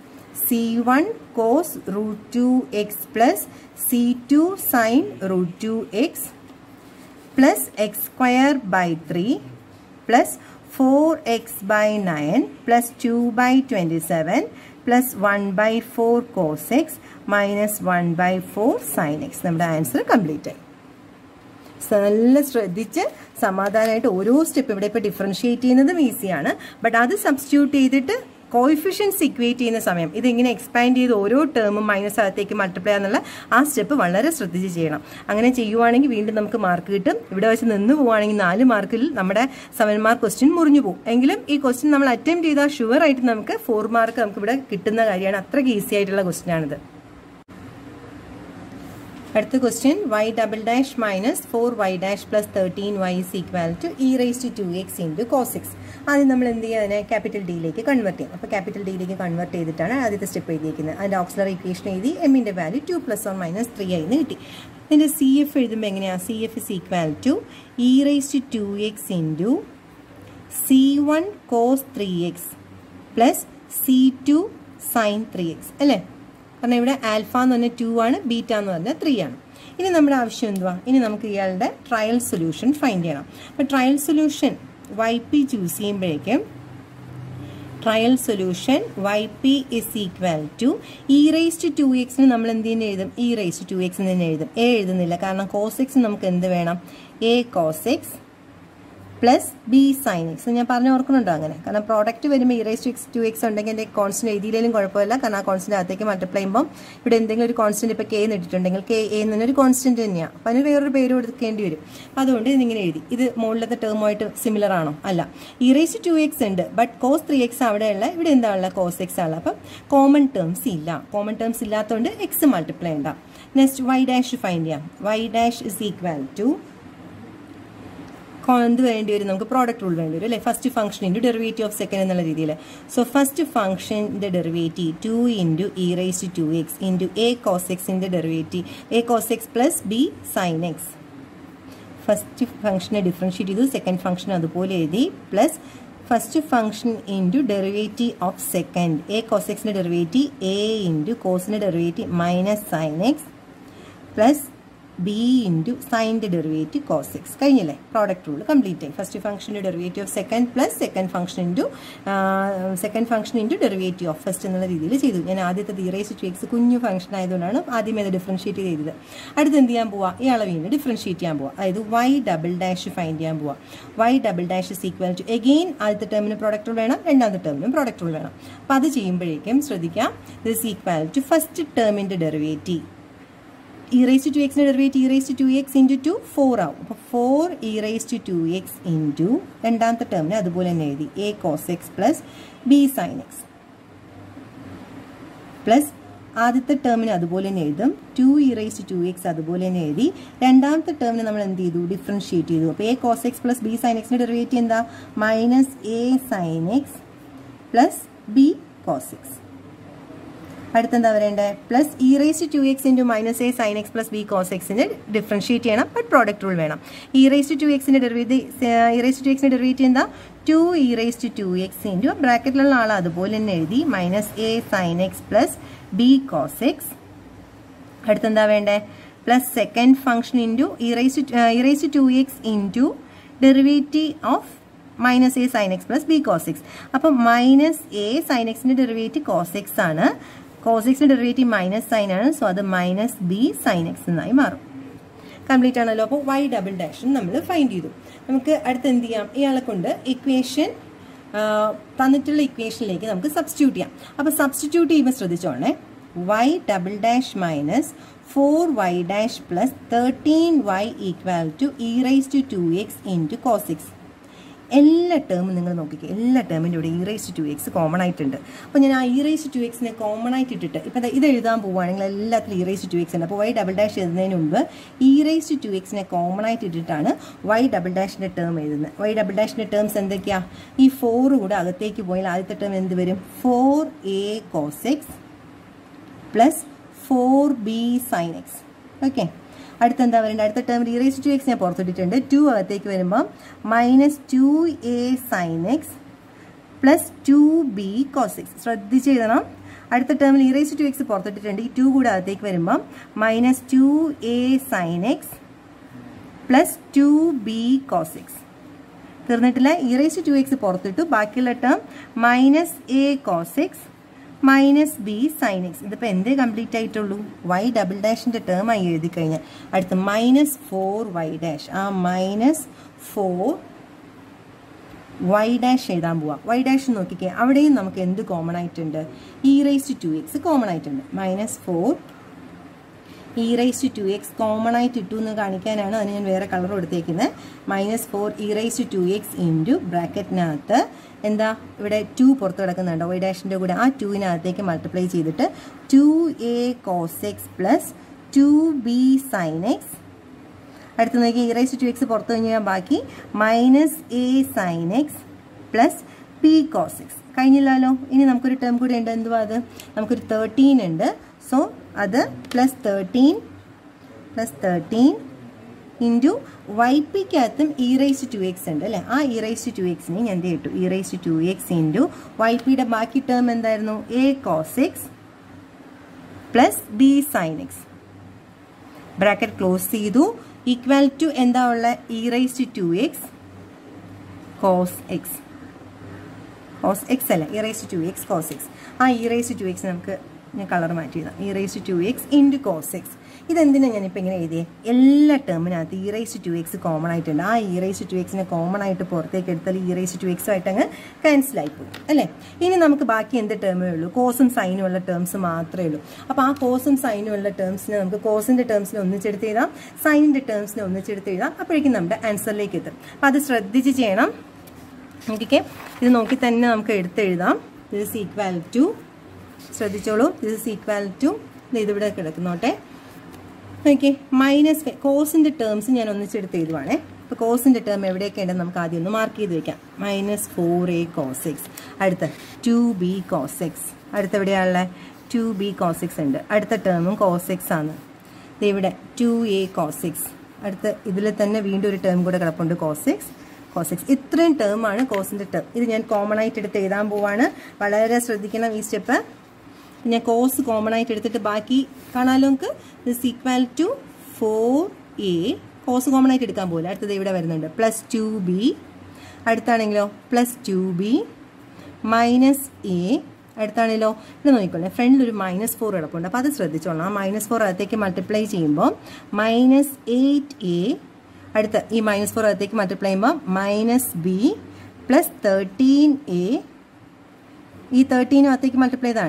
c1 cos root 2x plus c2 sin root 2x plus x square by 3 plus 4x by 9 plus 2 by 27 plus 1 by 4 cos x minus 1 by 4 sin x നമ്മുടെ answer complete ആയി നല്ല ശ്രദ്ധിച്ച് സമാധാനമായിട്ട് ഓരോ step ഇവിടെ ഇപ്പോൾ differentiate ചെയ്യുന്നതും ഈസിയാണ് ബട്ട് അത് സബ്സ്റ്റിറ്റ്യൂട്ട് ചെയ്തിട്ട് കോയിഫിഷ്യൻസ് ഇക്വേറ്റ് ചെയ്യുന്ന സമയം ഇതിങ്ങനെ എക്സ്പാൻഡ് ചെയ്ത് ഓരോ ടേമും മൈനസ് അകത്തേക്ക് മൾട്ടിപ്ലൈ എന്നുള്ള ആ സ്റ്റെപ്പ് വളരെ ശ്രദ്ധിച്ച് ചെയ്യണം അങ്ങനെ ചെയ്യുവാണെങ്കിൽ വീണ്ടും നമുക്ക് മാർക്ക് കിട്ടും ഇവിടെ വെച്ച് നിന്ന് പോവുകയാണെങ്കിൽ നാല് മാർക്കിൽ നമ്മുടെ സെവൻ മാർക്ക് ക്വസ്റ്റ്യൻ മുറിഞ്ഞു പോകും എങ്കിലും ഈ ക്വസ്റ്റ്യൻ നമ്മൾ അറ്റംപ്റ്റ് ചെയ്താൽ ഷുവർ ആയിട്ട് നമുക്ക് ഫോർ മാർക്ക് നമുക്ക് ഇവിടെ കിട്ടുന്ന കാര്യമാണ് അത്രയ്ക്ക് ഈസി ആയിട്ടുള്ള ക്വസ്റ്റ്യൻ ആണിത് അടുത്ത question y double dash minus four y dash plus thirteen y is equal to e rice to two x into cos x ആദ്യം നമ്മൾ എന്ത് ചെയ്യുക അതിനെ ക്യാപിറ്റൽ ഡിയിലേക്ക് കൺവേർട്ട് ചെയ്യും അപ്പോൾ ക്യാപിറ്റൽ ഡിയിലേക്ക് കൺവേർട്ട് ചെയ്തിട്ടാണ് ആദ്യത്തെ സ്റ്റെപ്പ് എഴുതിയിരിക്കുന്നത് അതിൻ്റെ ഓക്സിലറി ഇക്വേഷൻ എഴുതി എമ്മിൻ്റെ value two plus one minus three ആയി കിട്ടി ഇതിൻ്റെ സി എഫ് എഴുതുമ്പോൾ എങ്ങനെയാണ് C F is equal to e rice to two x into c one cos three x plus C two sine three x അല്ലേ കാരണം ഇവിടെ ആൽഫ എന്ന് പറഞ്ഞാൽ ടു ആണ് ബീറ്റ എന്ന് പറഞ്ഞാൽ ത്രീ ആണ് ഇനി നമ്മുടെ ആവശ്യം എന്തുവാ ഇനി നമുക്ക് ഇയാളുടെ ട്രയൽ സൊല്യൂഷൻ ഫൈൻഡ് ചെയ്യണം അപ്പോൾ trial solution y p choose ചെയ്യുമ്പോഴേക്കും trial solution y p is equal to e raise to two എക്സിന് നമ്മൾ എന്ത് തന്നെ എഴുതും e raise to two x തന്നെ എഴുതും എ എഴുതുന്നില്ല കാരണം കോസ് എക്സ് നമുക്ക് എന്ത് വേണം a cos x plus b sine x ഞാൻ പറഞ്ഞു ഓർക്കുന്നുണ്ടോ അങ്ങനെ കാരണം പ്രോഡക്റ്റ് വരുമ്പോൾ e raise to x two x ഉണ്ടെങ്കിൽ എൻ്റെ കോൺസ്റ്റന്റ് എഴുതിയില്ലെങ്കിലും കുഴപ്പമില്ല കാരണം ആ കോൺസ്റ്റന്റ് അകത്തേക്ക് മൾട്ടിപ്ലൈ ചെയ്യുമ്പോൾ ഇവിടെ എന്തെങ്കിലും ഒരു കോൺസ്റ്റന്റ് ഇപ്പോൾ കെ എന്നിട്ടുണ്ടെങ്കിൽ കെ എ എന്നൊരു കോൺസ്റ്റന്റ് തന്നെയാണ് അപ്പം അതിന് വേറൊരു പേര് കൊടുക്കേണ്ടി വരും അപ്പം അതുകൊണ്ട് ഇതിങ്ങനെ എഴുതി ഇത് മുകളിലത്തെ ടേമുമായിട്ട് സിമിലർ ആണോ അല്ല ഇറേസ് ടു എക്സ് ഉണ്ട് ബട്ട് കോസ് ത്രീ എക്സ് അവിടെയുള്ള ഇവിടെ എന്താ ഉള്ള കോസ് എക്സ് ആണ് അപ്പം കോമൺ ടേംസ് ഇല്ല കോമൺ ടേംസ് ഇല്ലാത്തതുകൊണ്ട് എക്സ് മൾട്ടിപ്ലൈ ഉണ്ടാവും നെക്സ്റ്റ് വൈ ഡാഷ് ഫൈൻഡ് ചെയ്യാം y dash is equal to എന്ത് വേണ്ടി വരും നമുക്ക് പ്രോഡക്റ്റ് റൂൾ വേണ്ടി വരും അല്ലേ first function into derivative of second എന്നുള്ള രീതിയിൽ സോ ഫസ്റ്റ് ഫംഗ്ഷൻ്റെ derivative two into e raise to two x into a cos എക്സിൻ്റെ derivative a cos x plus b sine x first ഫംഗ്ഷനെ ഡിഫറൻഷ്യേറ്റ് ചെയ്തു second function അതുപോലെ എഴുതി plus first function into derivative of second a cos എക്സിൻ്റെ derivative a into കോസിൻ്റെ derivative minus sine x plus b into സൈൻ്റെ derivative cos x കഴിഞ്ഞില്ലേ product rule complete ആയി first ഫംഗ്ഷൻ്റെ derivative of second plus second function into second function into derivative of first എന്നുള്ള രീതിയിൽ ചെയ്തു ഞാൻ ആദ്യത്തെ തീറേസ് ടു എക്സ് കുഞ്ഞു ഫംഗ്ഷൻ ആയതുകൊണ്ടാണ് ആദ്യമേ അത് ഡിഫറൻഷ്യേറ്റ് ചെയ്തത് അടുത്ത് എന്ത് ചെയ്യാൻ പോവാ ഈ അളവിന് ഡിഫറൻഷ്യേറ്റ് ചെയ്യാൻ പോവാം അതായത് വൈ ഡബിൾ ഡാഷ് ഫൈൻഡ് ചെയ്യാൻ പോവാം y double dash is equal to again ആദ്യത്തെ ടേമിന് പ്രോഡക്റ്റ് റൂൾ വേണം രണ്ടാമത്തെ ടേമിനും പ്രോഡക്റ്റ് റൂൾ വേണം അപ്പോൾ അത് ചെയ്യുമ്പോഴേക്കും ശ്രദ്ധിക്കാം ദിസ് ഈക്വൽ ടു ഫസ്റ്റ് ടേമിൻ്റെ ഡെറിവേറ്റീവ് ഇ റേസ് ടു എക്സിൻ്റെ derivative e raise to x into two four ആവും അപ്പോൾ four e raise to two x into രണ്ടാമത്തെ ടേമിന് അതുപോലെ തന്നെ എഴുതി a cos x plus b sine x plus ആദ്യത്തെ ടേമിന് അതുപോലെ തന്നെ എഴുതും ടു ഇറേസ് ടു എക്സ് അതുപോലെ തന്നെ എഴുതി രണ്ടാമത്തെ ടേമിന് നമ്മൾ എന്ത് ചെയ്തു ഡിഫറൻഷിയേറ്റ് ചെയ്തു അപ്പോൾ a cos x plus b sine എക്സിന്റെ ഡെറിവേറ്റീവ് എന്താ minus a sine x plus b cos x അടുത്തെന്താ വരേണ്ടത് plus e raise to x into minus a sine x plus b cos എക്സിന് ഡിഫറൻഷിയേറ്റ് ചെയ്യണം ബട്ട് പ്രോഡക്റ്റ് റൂൾ വേണം e raise to എക്സിന്റെ derivative e raise to എക്സിന്റെ derivative എന്താ two e raise to x into ബ്രാക്കറ്റിലുള്ള ആൾ അതുപോലെ തന്നെ എഴുതി minus a sine x plus b cos x അടുത്തെന്താ വേണ്ടേ plus second function into e raise e raise to x into derivative of minus a sine x plus b cos x അപ്പം minus a sine എക്സിന്റെ derivative cos x ആണ് cos എക്സിന്റെ derivative minus sine ആണ് so അത് minus b sine x എന്നായി മാറും complete ആണല്ലോ അപ്പോൾ വൈ ഡബിൾ ഡാഷൻ നമ്മൾ ഫൈൻഡ് ചെയ്തു നമുക്ക് അടുത്ത് എന്ത് ചെയ്യാം ഇയാളെ കൊണ്ട് ഇക്വേഷൻ തന്നിട്ടുള്ള ഇക്വേഷനിലേക്ക് നമുക്ക് സബ്സ്റ്റിറ്റ്യൂട്ട് ചെയ്യാം അപ്പോൾ സബ്സ്റ്റിറ്റ്യൂട്ട് ചെയ്യുമ്പോൾ ശ്രദ്ധിച്ചോണേ y double dash minus four y dash plus thirteen y equal to e rice to two x into cos x എല്ലാ ടേമും നിങ്ങൾ നോക്കിക്കുക എല്ലാ ടേമിൻ്റെ ഇവിടെ e rice to x common ആയിട്ടുണ്ട് അപ്പോൾ ഞാൻ ആ ഇ റൈസ് ടു എക്സിനെ കോമൺ ആയിട്ട് ഇട്ടിട്ട് ഇപ്പം ഇത് എഴുതാൻ പോവുകയാണെങ്കിൽ എല്ലാത്തിലും ഇ റൈസ് ടു എക്സ് ഉണ്ട് അപ്പോൾ വൈ ഡബിൾ ഡാഷ് എഴുതുന്നതിന് മുമ്പ് ഇ റൈസ് ടു എക്സിനെ കോമൺ ആയിട്ട് ഇട്ടിട്ടാണ് വൈ ഡബിൾ ഡാഷിൻ്റെ ടേം എഴുതുന്നത് വൈ ഡബിൾ ഡാഷിൻ്റെ ടേംസ് എന്തൊക്കെയാണ് ഈ ഫോർ കൂടെ അകത്തേക്ക് പോയാൽ ആദ്യത്തെ ടേം എന്ത് വരും four a cos x plus four b sine x okay അടുത്ത എന്താ പറയേണ്ടത് അടുത്ത ടേം ഇറേസ് ടു എക്സ് ഞാൻ പുറത്തിട്ടിട്ടുണ്ട് ടു അകത്തേക്ക് വരുമ്പോൾ minus two a sine x plus two b cos x ശ്രദ്ധിച്ച് എഴുതണം അടുത്ത ടേമിൽ ഇറേസ് ടു എക്സ് പുറത്തിട്ടിട്ടുണ്ട് ഈ ടു കൂടെ അകത്തേക്ക് വരുമ്പം minus two a sine x plus two b cos x തീർന്നിട്ടില്ല ഇറേസ് ടു എക്സ് പുറത്തിട്ടു ബാക്കിയുള്ള term minus a cos x minus b sine x ഇതിപ്പോൾ എന്തേ കംപ്ലീറ്റ് ആയിട്ടുള്ളൂ വൈ ഡബിൾ ഡാഷിൻ്റെ ടേം ആയി എഴുതി കഴിഞ്ഞാൽ അടുത്ത് മൈനസ് ഫോർ വൈ ഡാഷ് ആ മൈനസ് ഫോർ വൈ ഡാഷ് എഴുതാൻ പോവാം വൈ ഡാഷ് നോക്കിക്കേ അവിടെയും നമുക്ക് എന്ത് കോമൺ ആയിട്ടുണ്ട് e rice to x common ആയിട്ടുണ്ട് minus four e rice to x common ആയിട്ട് ഇട്ടു എന്ന് കാണിക്കാനാണ് അതിന് ഞാൻ വേറെ കളർ കൊടുത്തേക്കുന്നത് minus four e rice to x into ബ്രാക്കറ്റിനകത്ത് എന്താ ഇവിടെ ടു പുറത്ത് കിടക്കുന്നുണ്ടോ വൈ ഡാഷിൻ്റെ കൂടെ ആ ടുവിനകത്തേക്ക് മൾട്ടിപ്ലൈ ചെയ്തിട്ട് two a cos x plus two b sine x അടുത്ത് നോക്കി ഇ റൈസ് ടു എക്സ് പുറത്ത് കഴിഞ്ഞാൽ ബാക്കി minus a sine x plus P cos x കഴിഞ്ഞില്ലല്ലോ ഇനി നമുക്കൊരു ടേം കൂടി ഉണ്ട് എന്തുവാ അത് നമുക്കൊരു തേർട്ടീൻ ഉണ്ട് സോ അത് plus thirteen plus thirteen into y പിക്കകത്തും ഇ റൈസ് ടു എക്സ് ഉണ്ട് അല്ലേ ആ ഇ റൈസ് ടു എക്സിനെ ഞാൻ എന്ത് കിട്ടും e rice to x into y പിയുടെ ബാക്കി ടേം എന്തായിരുന്നു a cos x plus b sine x bracket close ചെയ്തു ഈക്വൽ ടു എന്താ ഉള്ള e rice to x cos x cos x അല്ല e rice to x cos x ആ e rice to x നമുക്ക് ഞാൻ കളർ മാറ്റിയതാണ് e rice to x into cos x ഇതെന്തിനാണ് ഞാനിപ്പോൾ ഇങ്ങനെ എഴുതിയത് എല്ലാ ടേമിനകത്ത് e rice to x common ആയിട്ടുണ്ട് ആ ഇ റൈസ് ടു എക്സിനെ കോമൺ ആയിട്ട് പുറത്തേക്ക് എടുത്താൽ ഇ റൈസ് ടു എക്സ് ആയിട്ട് അങ്ങ് ക്യാൻസൽ ആയിപ്പോയി അല്ലേ ഇനി നമുക്ക് ബാക്കി എന്ത് ടേമേ ഉള്ളൂ കോസും സൈനും ഉള്ള ടേംസ് മാത്രമേ ഉള്ളൂ അപ്പോൾ ആ കോസും സൈനും ഉള്ള ടേംസിനെ നമുക്ക് കോസിൻ്റെ ടേംസിനെ ഒന്നിച്ചെടുത്ത് എഴുതാം സൈനിൻ്റെ ടേംസിനെ ഒന്നിച്ചെടുത്ത് എഴുതാം അപ്പോഴേക്കും നമ്മുടെ ആൻസറിലേക്ക് എത്തും അപ്പോൾ അത് ശ്രദ്ധിച്ച് ചെയ്യണം നോക്കിക്കേ ഇത് നോക്കി തന്നെ നമുക്ക് എടുത്തെഴുതാം ഇത് ഇസ് ഈക്വൽ ടു ശ്രദ്ധിച്ചോളൂ ഇത് ഇസ് ഈക്വൽ ടു ഇതിവിടെ കിടക്കുന്നോട്ടെ നോക്കിയേ മൈനസ് കോസിൻ്റെ ടേംസ് ഞാൻ ഒന്നിച്ചെടുത്ത് എഴുതുവാണേ അപ്പോൾ കോസിൻ്റെ ടേം എവിടെയൊക്കെ ഉണ്ടെന്ന് നമുക്ക് ആദ്യം ഒന്ന് മാർക്ക് ചെയ്ത് വെക്കാം minus four a cos x അടുത്ത ടു ബി കോസ് എക്സ് അടുത്ത എവിടെയാണുള്ളത് ടു ബി കോസ് എക്സ് ഉണ്ട് അടുത്ത ടേമും കോസ് എക്സ് ആണ് ഇവിടെ ടു എ കോസ് എക്സ് അടുത്ത ഇതിൽ തന്നെ വീണ്ടും ഒരു ടേം കൂടെ കിടപ്പുണ്ട് കോസ് എക്സ് കോസ് എക്സ് ഇത്രയും ടേമാണ് കോസിൻ്റെ ടേം ഇത് ഞാൻ കോമൺ ആയിട്ട് എടുത്ത് എഴുതാൻ പോവാണ് വളരെ ശ്രദ്ധിക്കണം ഈ സ്റ്റെപ്പ് ഞാൻ കോസ് കോമൺ ആയിട്ട് എടുത്തിട്ട് ബാക്കി കാണാമല്ലോ നമുക്ക് this equal to four a cos common ആയിട്ട് എടുക്കാൻ പോകില്ല അടുത്തത് ഇവിടെ വരുന്നുണ്ട് പ്ലസ് ടു ബി അടുത്താണെങ്കിലോ plus two b minus a അടുത്താണല്ലോ ഇവിടെ നോക്കിക്കോളെ ഫ്രണ്ടിൽ ഒരു മൈനസ് ഫോർ കിടപ്പുണ്ട് അപ്പോൾ അത് ശ്രദ്ധിച്ചോളാം ആ മൈനസ് ഫോർ അകത്തേക്ക് മൾട്ടിപ്ലൈ ചെയ്യുമ്പോൾ മൈനസ് എയ്റ്റ് എ അടുത്ത ഈ മൈനസ് ഫോർ അകത്തേക്ക് മൾട്ടിപ്ലൈ ചെയ്യുമ്പോൾ minus b plus thirteen a ഈ തേർട്ടീനും അകത്തേക്ക് മൾട്ടിപ്ലൈ ചെയ്താണേ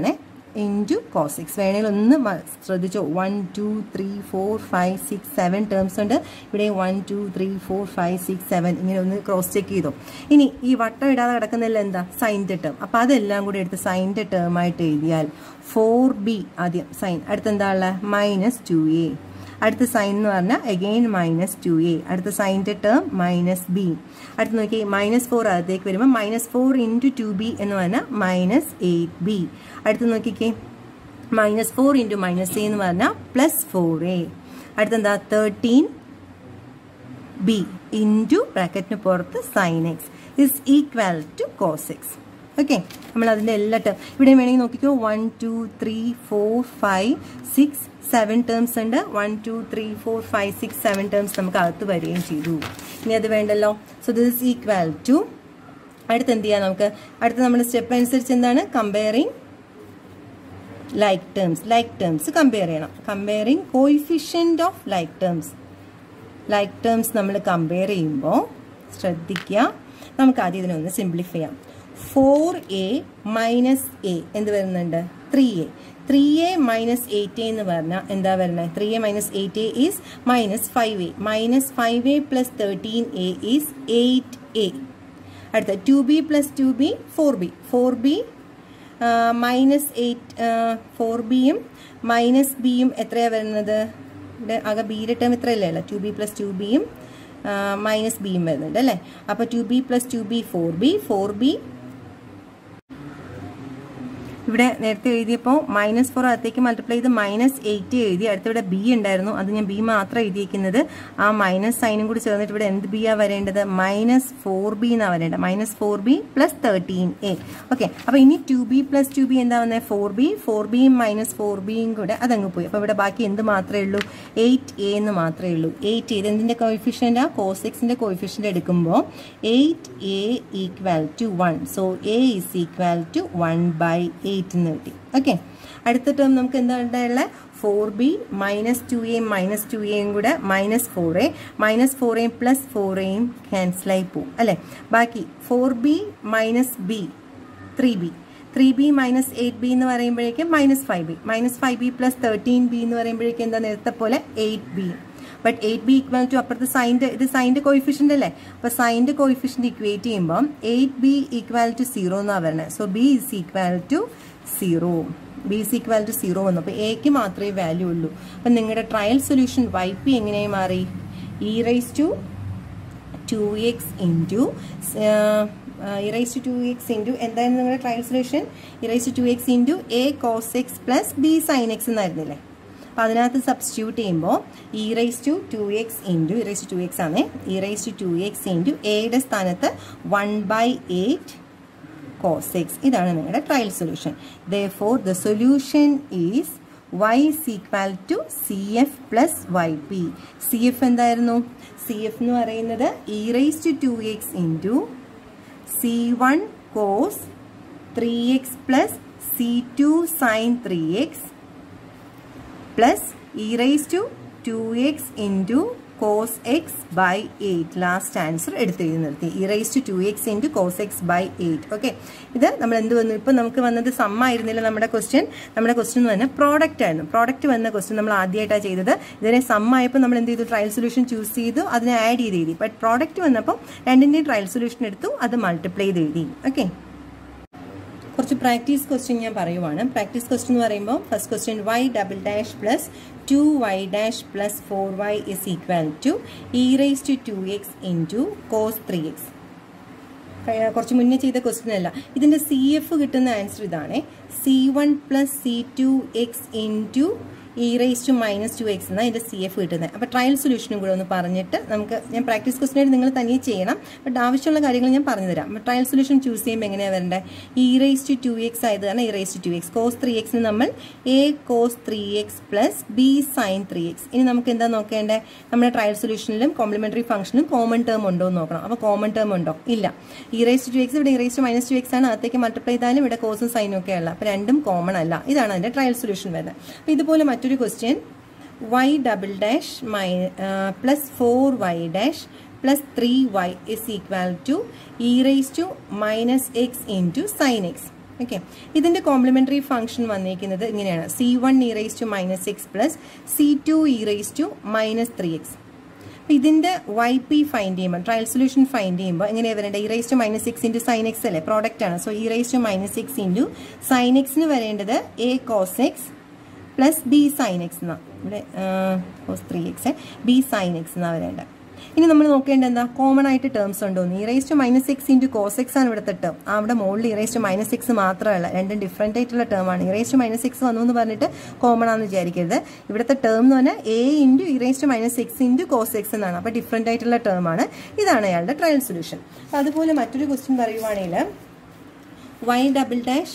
ഇൻറ്റു കോസ് എക്സ് വേണമെങ്കിൽ ഒന്ന് മ- ശ്രദ്ധിച്ചോ one two three four five six seven terms ഉണ്ട് ഇവിടെ one two three four five six seven ഇങ്ങനെ ഒന്ന് ക്രോസ് ചെക്ക് ചെയ്തോ ഇനി ഈ വട്ടം ഇടാതെ കിടക്കുന്നില്ല എന്താ സൈൻ്റെ ടേം അപ്പോൾ അതെല്ലാം കൂടി എടുത്ത് സൈൻ്റെ ടേം ആയിട്ട് എഴുതിയാൽ ഫോർ ബി ആദ്യം സൈൻ അടുത്ത് എന്താ ഉള്ളത് മൈനസ് ടു എ അടുത്ത സൈൻ എന്ന് പറഞ്ഞാൽ അഗെയിൻ മൈനസ് ടു എ അടുത്ത സൈൻ്റെ ടേം മൈനസ് ബി അടുത്ത് നോക്കി മൈനസ് ഫോർ അകത്തേക്ക് വരുമ്പോൾ minus four into two b എന്ന് പറഞ്ഞാൽ മൈനസ് എയ്റ്റ് ബി അടുത്ത് നോക്കിക്കേ minus four into minus a എന്ന് പറഞ്ഞാൽ പ്ലസ് ഫോർ എ അടുത്തെന്താ തേർട്ടീൻ ബി ഇൻറ്റു ബ്രാക്കറ്റിന് പുറത്ത് sine x is equal to cos x okay നമ്മൾ അതിൻ്റെ എല്ലാ ടേം ഇവിടെ വേണമെങ്കിൽ നോക്കിക്കോ one two three four five six seven terms ഉണ്ട് one two three four five six seven terms നമുക്ക് അകത്ത് വരികയും ചെയ്തു ഇനി അത് വേണ്ടല്ലോ so this is equal to അടുത്ത് എന്ത് ചെയ്യാം നമുക്ക് അടുത്ത നമ്മുടെ സ്റ്റെപ്പ് അനുസരിച്ച് എന്താണ് comparing like terms like terms compare ചെയ്യണം comparing coefficient of like terms like terms നമ്മൾ കമ്പയർ ചെയ്യുമ്പോൾ ശ്രദ്ധിക്കുക നമുക്ക് ആദ്യം ഇതിനൊന്ന് സിംപ്ലിഫൈ ചെയ്യാം ഫോർ എ മൈനസ് എ എന്ത് വരുന്നുണ്ട് three a three a minus eight a എന്ന് പറഞ്ഞാൽ എന്താ വരുന്നത് three a minus eight a is minus five a minus five a plus thirteen a is eight a അടുത്ത two b plus two b four b four b minus eight four ബിയും minus ബിയും എത്രയാണ് വരുന്നത് ഇവിടെ ആകെ ബിയുടെ term ഇത്രയല്ലേ ഉള്ളൂ ടു ബി പ്ലസ് ടു ബിയും മൈനസ് ബിയും വരുന്നുണ്ട് അല്ലേ അപ്പോൾ two b plus two b four b four b ഇവിടെ നേരത്തെ എഴുതിയപ്പോൾ മൈനസ് ഫോർ അകത്തേക്ക് മൾട്ടിപ്ലൈ ചെയ്ത് മൈനസ് എയ്റ്റ് എഴുതി അടുത്തിവിടെ ബി ഉണ്ടായിരുന്നു അത് ഞാൻ ബി മാത്രം എഴുതിയിരിക്കുന്നത് ആ മൈനസ് സൈനും കൂടി ചേർന്നിട്ട് ഇവിടെ എന്ത് ബി ആ വരേണ്ടത് മൈനസ് ഫോർ ബി എന്നാണ് വരേണ്ടത് minus four b plus thirteen a okay അപ്പോൾ ഇനി two b plus two b എന്താ വന്നത് ഫോർ ബി ഫോർ ബിയും മൈനസ് ഫോർ ബിയും കൂടെ അതങ്ങ് പോയി അപ്പോൾ ഇവിടെ ബാക്കി എന്ത് മാത്രമേ ഉള്ളൂ എയ്റ്റ് എ എന്ന് മാത്രമേ ഉള്ളൂ എയ്റ്റ് ഇത് എന്തിൻ്റെ കോയിഫിഷ്യൻ്റ് ആ കോസിക്സിൻ്റെ കോയിഫിഷ്യൻ്റ് എടുക്കുമ്പോൾ eight a equal to one so a is equal to one by eight എന്ന് കിട്ടി ഓക്കെ അടുത്ത ടേം നമുക്ക് എന്താ ഉള്ള ഫോർ ബി മൈനസ് ടു എയും മൈനസ് ടു എയും കൂടെ minus four a minus four എയും പ്ലസ് ഫോർ എയും ക്യാൻസലായി പോവും അല്ലേ ബാക്കി four b minus b three b three b minus eight b എന്ന് പറയുമ്പോഴേക്കും minus five b minus five b plus thirteen b എന്ന് പറയുമ്പോഴേക്കും എന്താ നേരത്തെ പോലെ eight b but eight b equal to അപ്പുറത്ത് സൈൻ്റെ ഇത് സൈൻ്റെ കോയിഫിഷ്യൻ്റ് അല്ലേ അപ്പോൾ സൈൻ്റെ കോയിഫിഷ്യൻ്റ് ഇക്വേറ്റ് ചെയ്യുമ്പോൾ eight b equal to zero എന്നാണ് വരുന്നത് so b is equal to zero b is equal to zero വന്നു അപ്പോൾ എക്ക് മാത്രമേ വാല്യൂ ഉള്ളൂ അപ്പം നിങ്ങളുടെ ട്രയൽ സൊല്യൂഷൻ വൈ പി എങ്ങനെയായി മാറി e rice to two x into e raise to two x into എന്തായിരുന്നു നിങ്ങളുടെ trial solution e raise to two x into a cos x plus b sine x എന്നായിരുന്നില്ലേ അപ്പോൾ അതിനകത്ത് സബ്സ്റ്റിറ്റ്യൂട്ട് ചെയ്യുമ്പോൾ e rice to two x into e raise to two x ആണ് e rice to two x into എയുടെ സ്ഥാനത്ത് one by eight cos x ഇതാണ് നിങ്ങളുടെ trial solution therefore the solution is y is equal to C F plus y p C F എന്തായിരുന്നു C F എന്ന് പറയുന്നത് e rice to two x into c one cos three x plus C two sine three x plus e rice to two x into cos x by eight last answer എടുത്ത് എഴുതി നിർത്തി e rice to two x into cos x by eight okay ഇത് നമ്മൾ എന്ത് വന്നു ഇപ്പം നമുക്ക് വന്നത് സം ആയിരുന്നില്ല നമ്മുടെ ക്വസ്റ്റ്യൻ നമ്മുടെ ക്വസ്റ്റ്യൻ എന്ന് പറഞ്ഞാൽ പ്രോഡക്റ്റ് ആയിരുന്നു പ്രോഡക്റ്റ് വന്ന ക്വസ്റ്റ്യൻ നമ്മൾ ആദ്യമായിട്ടാണ് ചെയ്തത് ഇതിനെ സം ആയപ്പോൾ നമ്മൾ എന്ത് ചെയ്തു ട്രയൽ സൊല്യൂഷൻ ചൂസ് ചെയ്തു അതിനെ ആഡ് ചെയ്ത് എഴുതി ബട്ട് പ്രോഡക്റ്റ് വന്നപ്പോൾ രണ്ടിൻ്റെയും ട്രയൽ സൊല്യൂഷൻ എടുത്തു അത് മൾട്ടിപ്ലൈ ചെയ്ത് എഴുതി ഓക്കെ കുറച്ച് പ്രാക്ടീസ് ക്വസ്റ്റ്യൻ ഞാൻ പറയുവാണ് പ്രാക്ടീസ് ക്വസ്റ്റ്യൻ എന്ന് പറയുമ്പോൾ first question y double dash plus two y dash plus four y is equal to e rice to two x into cos three x കുറച്ച് മുന്നേ ചെയ്ത ക്വസ്റ്റ്യൻ അല്ല ഇതിൻ്റെ സി എഫ് കിട്ടുന്ന ആൻസർ ഇതാണ് c one plus C two x into e raise to minus two x എന്നാണ് ഇതിൻ്റെ C F കിട്ടുന്നത് അപ്പോൾ ട്രയൽ സൊല്യൂഷനും കൂടെ ഒന്ന് പറഞ്ഞിട്ട് നമുക്ക് ഞാൻ പ്രാക്ടീസ് ക്വസ്റ്റിനായിട്ട് നിങ്ങൾ തനിയെ ചെയ്യണം ബട്ട് ആവശ്യമുള്ള കാര്യങ്ങൾ ഞാൻ പറഞ്ഞു തരാം അപ്പോൾ ട്രയൽ സൊല്യൂഷൻ ചൂസ് ചെയ്യുമ്പോൾ എങ്ങനെയാണ് വരേണ്ടത് e raise to two x ആയത് കാരണം e raise to two x cos three എക്സിന് നമ്മൾ a cos three x plus b sine three x ഇനി നമുക്ക് എന്താ നോക്കേണ്ടത് നമ്മുടെ ട്രയൽ സൊല്യൂഷനിലും കോംപ്ലിമെൻ്ററി ഫംഗ്ഷനും കോമൺ ടേം ഉണ്ടോ എന്ന് നോക്കണം അപ്പോൾ കോമൺ ടേം ഉണ്ടോ ഇല്ല e raise to two x ഇവിടെ e raise to minus two x ആണ് അകത്തേക്ക് മൾട്ടിപ്ലൈ ചെയ്താലും ഇവിടെ കോസും സൈനും ഒക്കെ ഉള്ള അപ്പോൾ രണ്ടും കോമൺ അല്ല ഇതാണ് അതിൻ്റെ ട്രയൽ സൊല്യൂഷൻ വരുന്നത് അപ്പോൾ ഇതുപോലെ മറ്റൊരു ക്വസ്റ്റ്യൻ വൈ ഡബിൾ ഡാഷ് മൈ plus four y dash plus three y is equal to e raise to minus x into sine x okay ഇതിന്റെ കോംപ്ലിമെന്ററി ഫംഗ്ഷൻ വന്നിരിക്കുന്നത് ഇങ്ങനെയാണ് c one e raise to minus x plus C two e raise to minus three x അപ്പോൾ ഇതിന്റെ y p find ചെയ്യുമ്പോൾ trial solution find ചെയ്യുമ്പോൾ എങ്ങനെയാണ് വരേണ്ടത് e raise to minus six into sine X അല്ലേ product ആണ് so e raise to minus six into sine എക്സിന് വരേണ്ടത് a cos x plus b sine x എന്നാണ് ഇവിടെ cos three x b sine x എന്നാണ് വരേണ്ടത് ഇനി നമ്മൾ നോക്കേണ്ടത് എന്താ കോമൺ ആയിട്ട് ടേംസ് ഉണ്ടോ e raise to minus six into cos x ആണ് ഇവിടുത്തെ ടേം അവിടെ മുകളിൽ e raise to minus six മാത്രമല്ല രണ്ടും ഡിഫറെൻ്റ് ആയിട്ടുള്ള ടേം ആണ് e raise to minus six വന്നു എന്ന് പറഞ്ഞിട്ട് കോമൺ ആണെന്ന് വിചാരിക്കരുത് ഇവിടുത്തെ ടേം എന്ന് പറഞ്ഞാൽ a into e raise to minus six into cos x എന്നാണ് അപ്പോൾ ഡിഫറെൻ്റ് ആയിട്ടുള്ള ടേം ആണ് ഇതാണ് അയാളുടെ ട്രയൽ സൊല്യൂഷൻ അതുപോലെ മറ്റൊരു ക്വസ്റ്റ്യൻ പറയുവാണെങ്കിൽ y double dash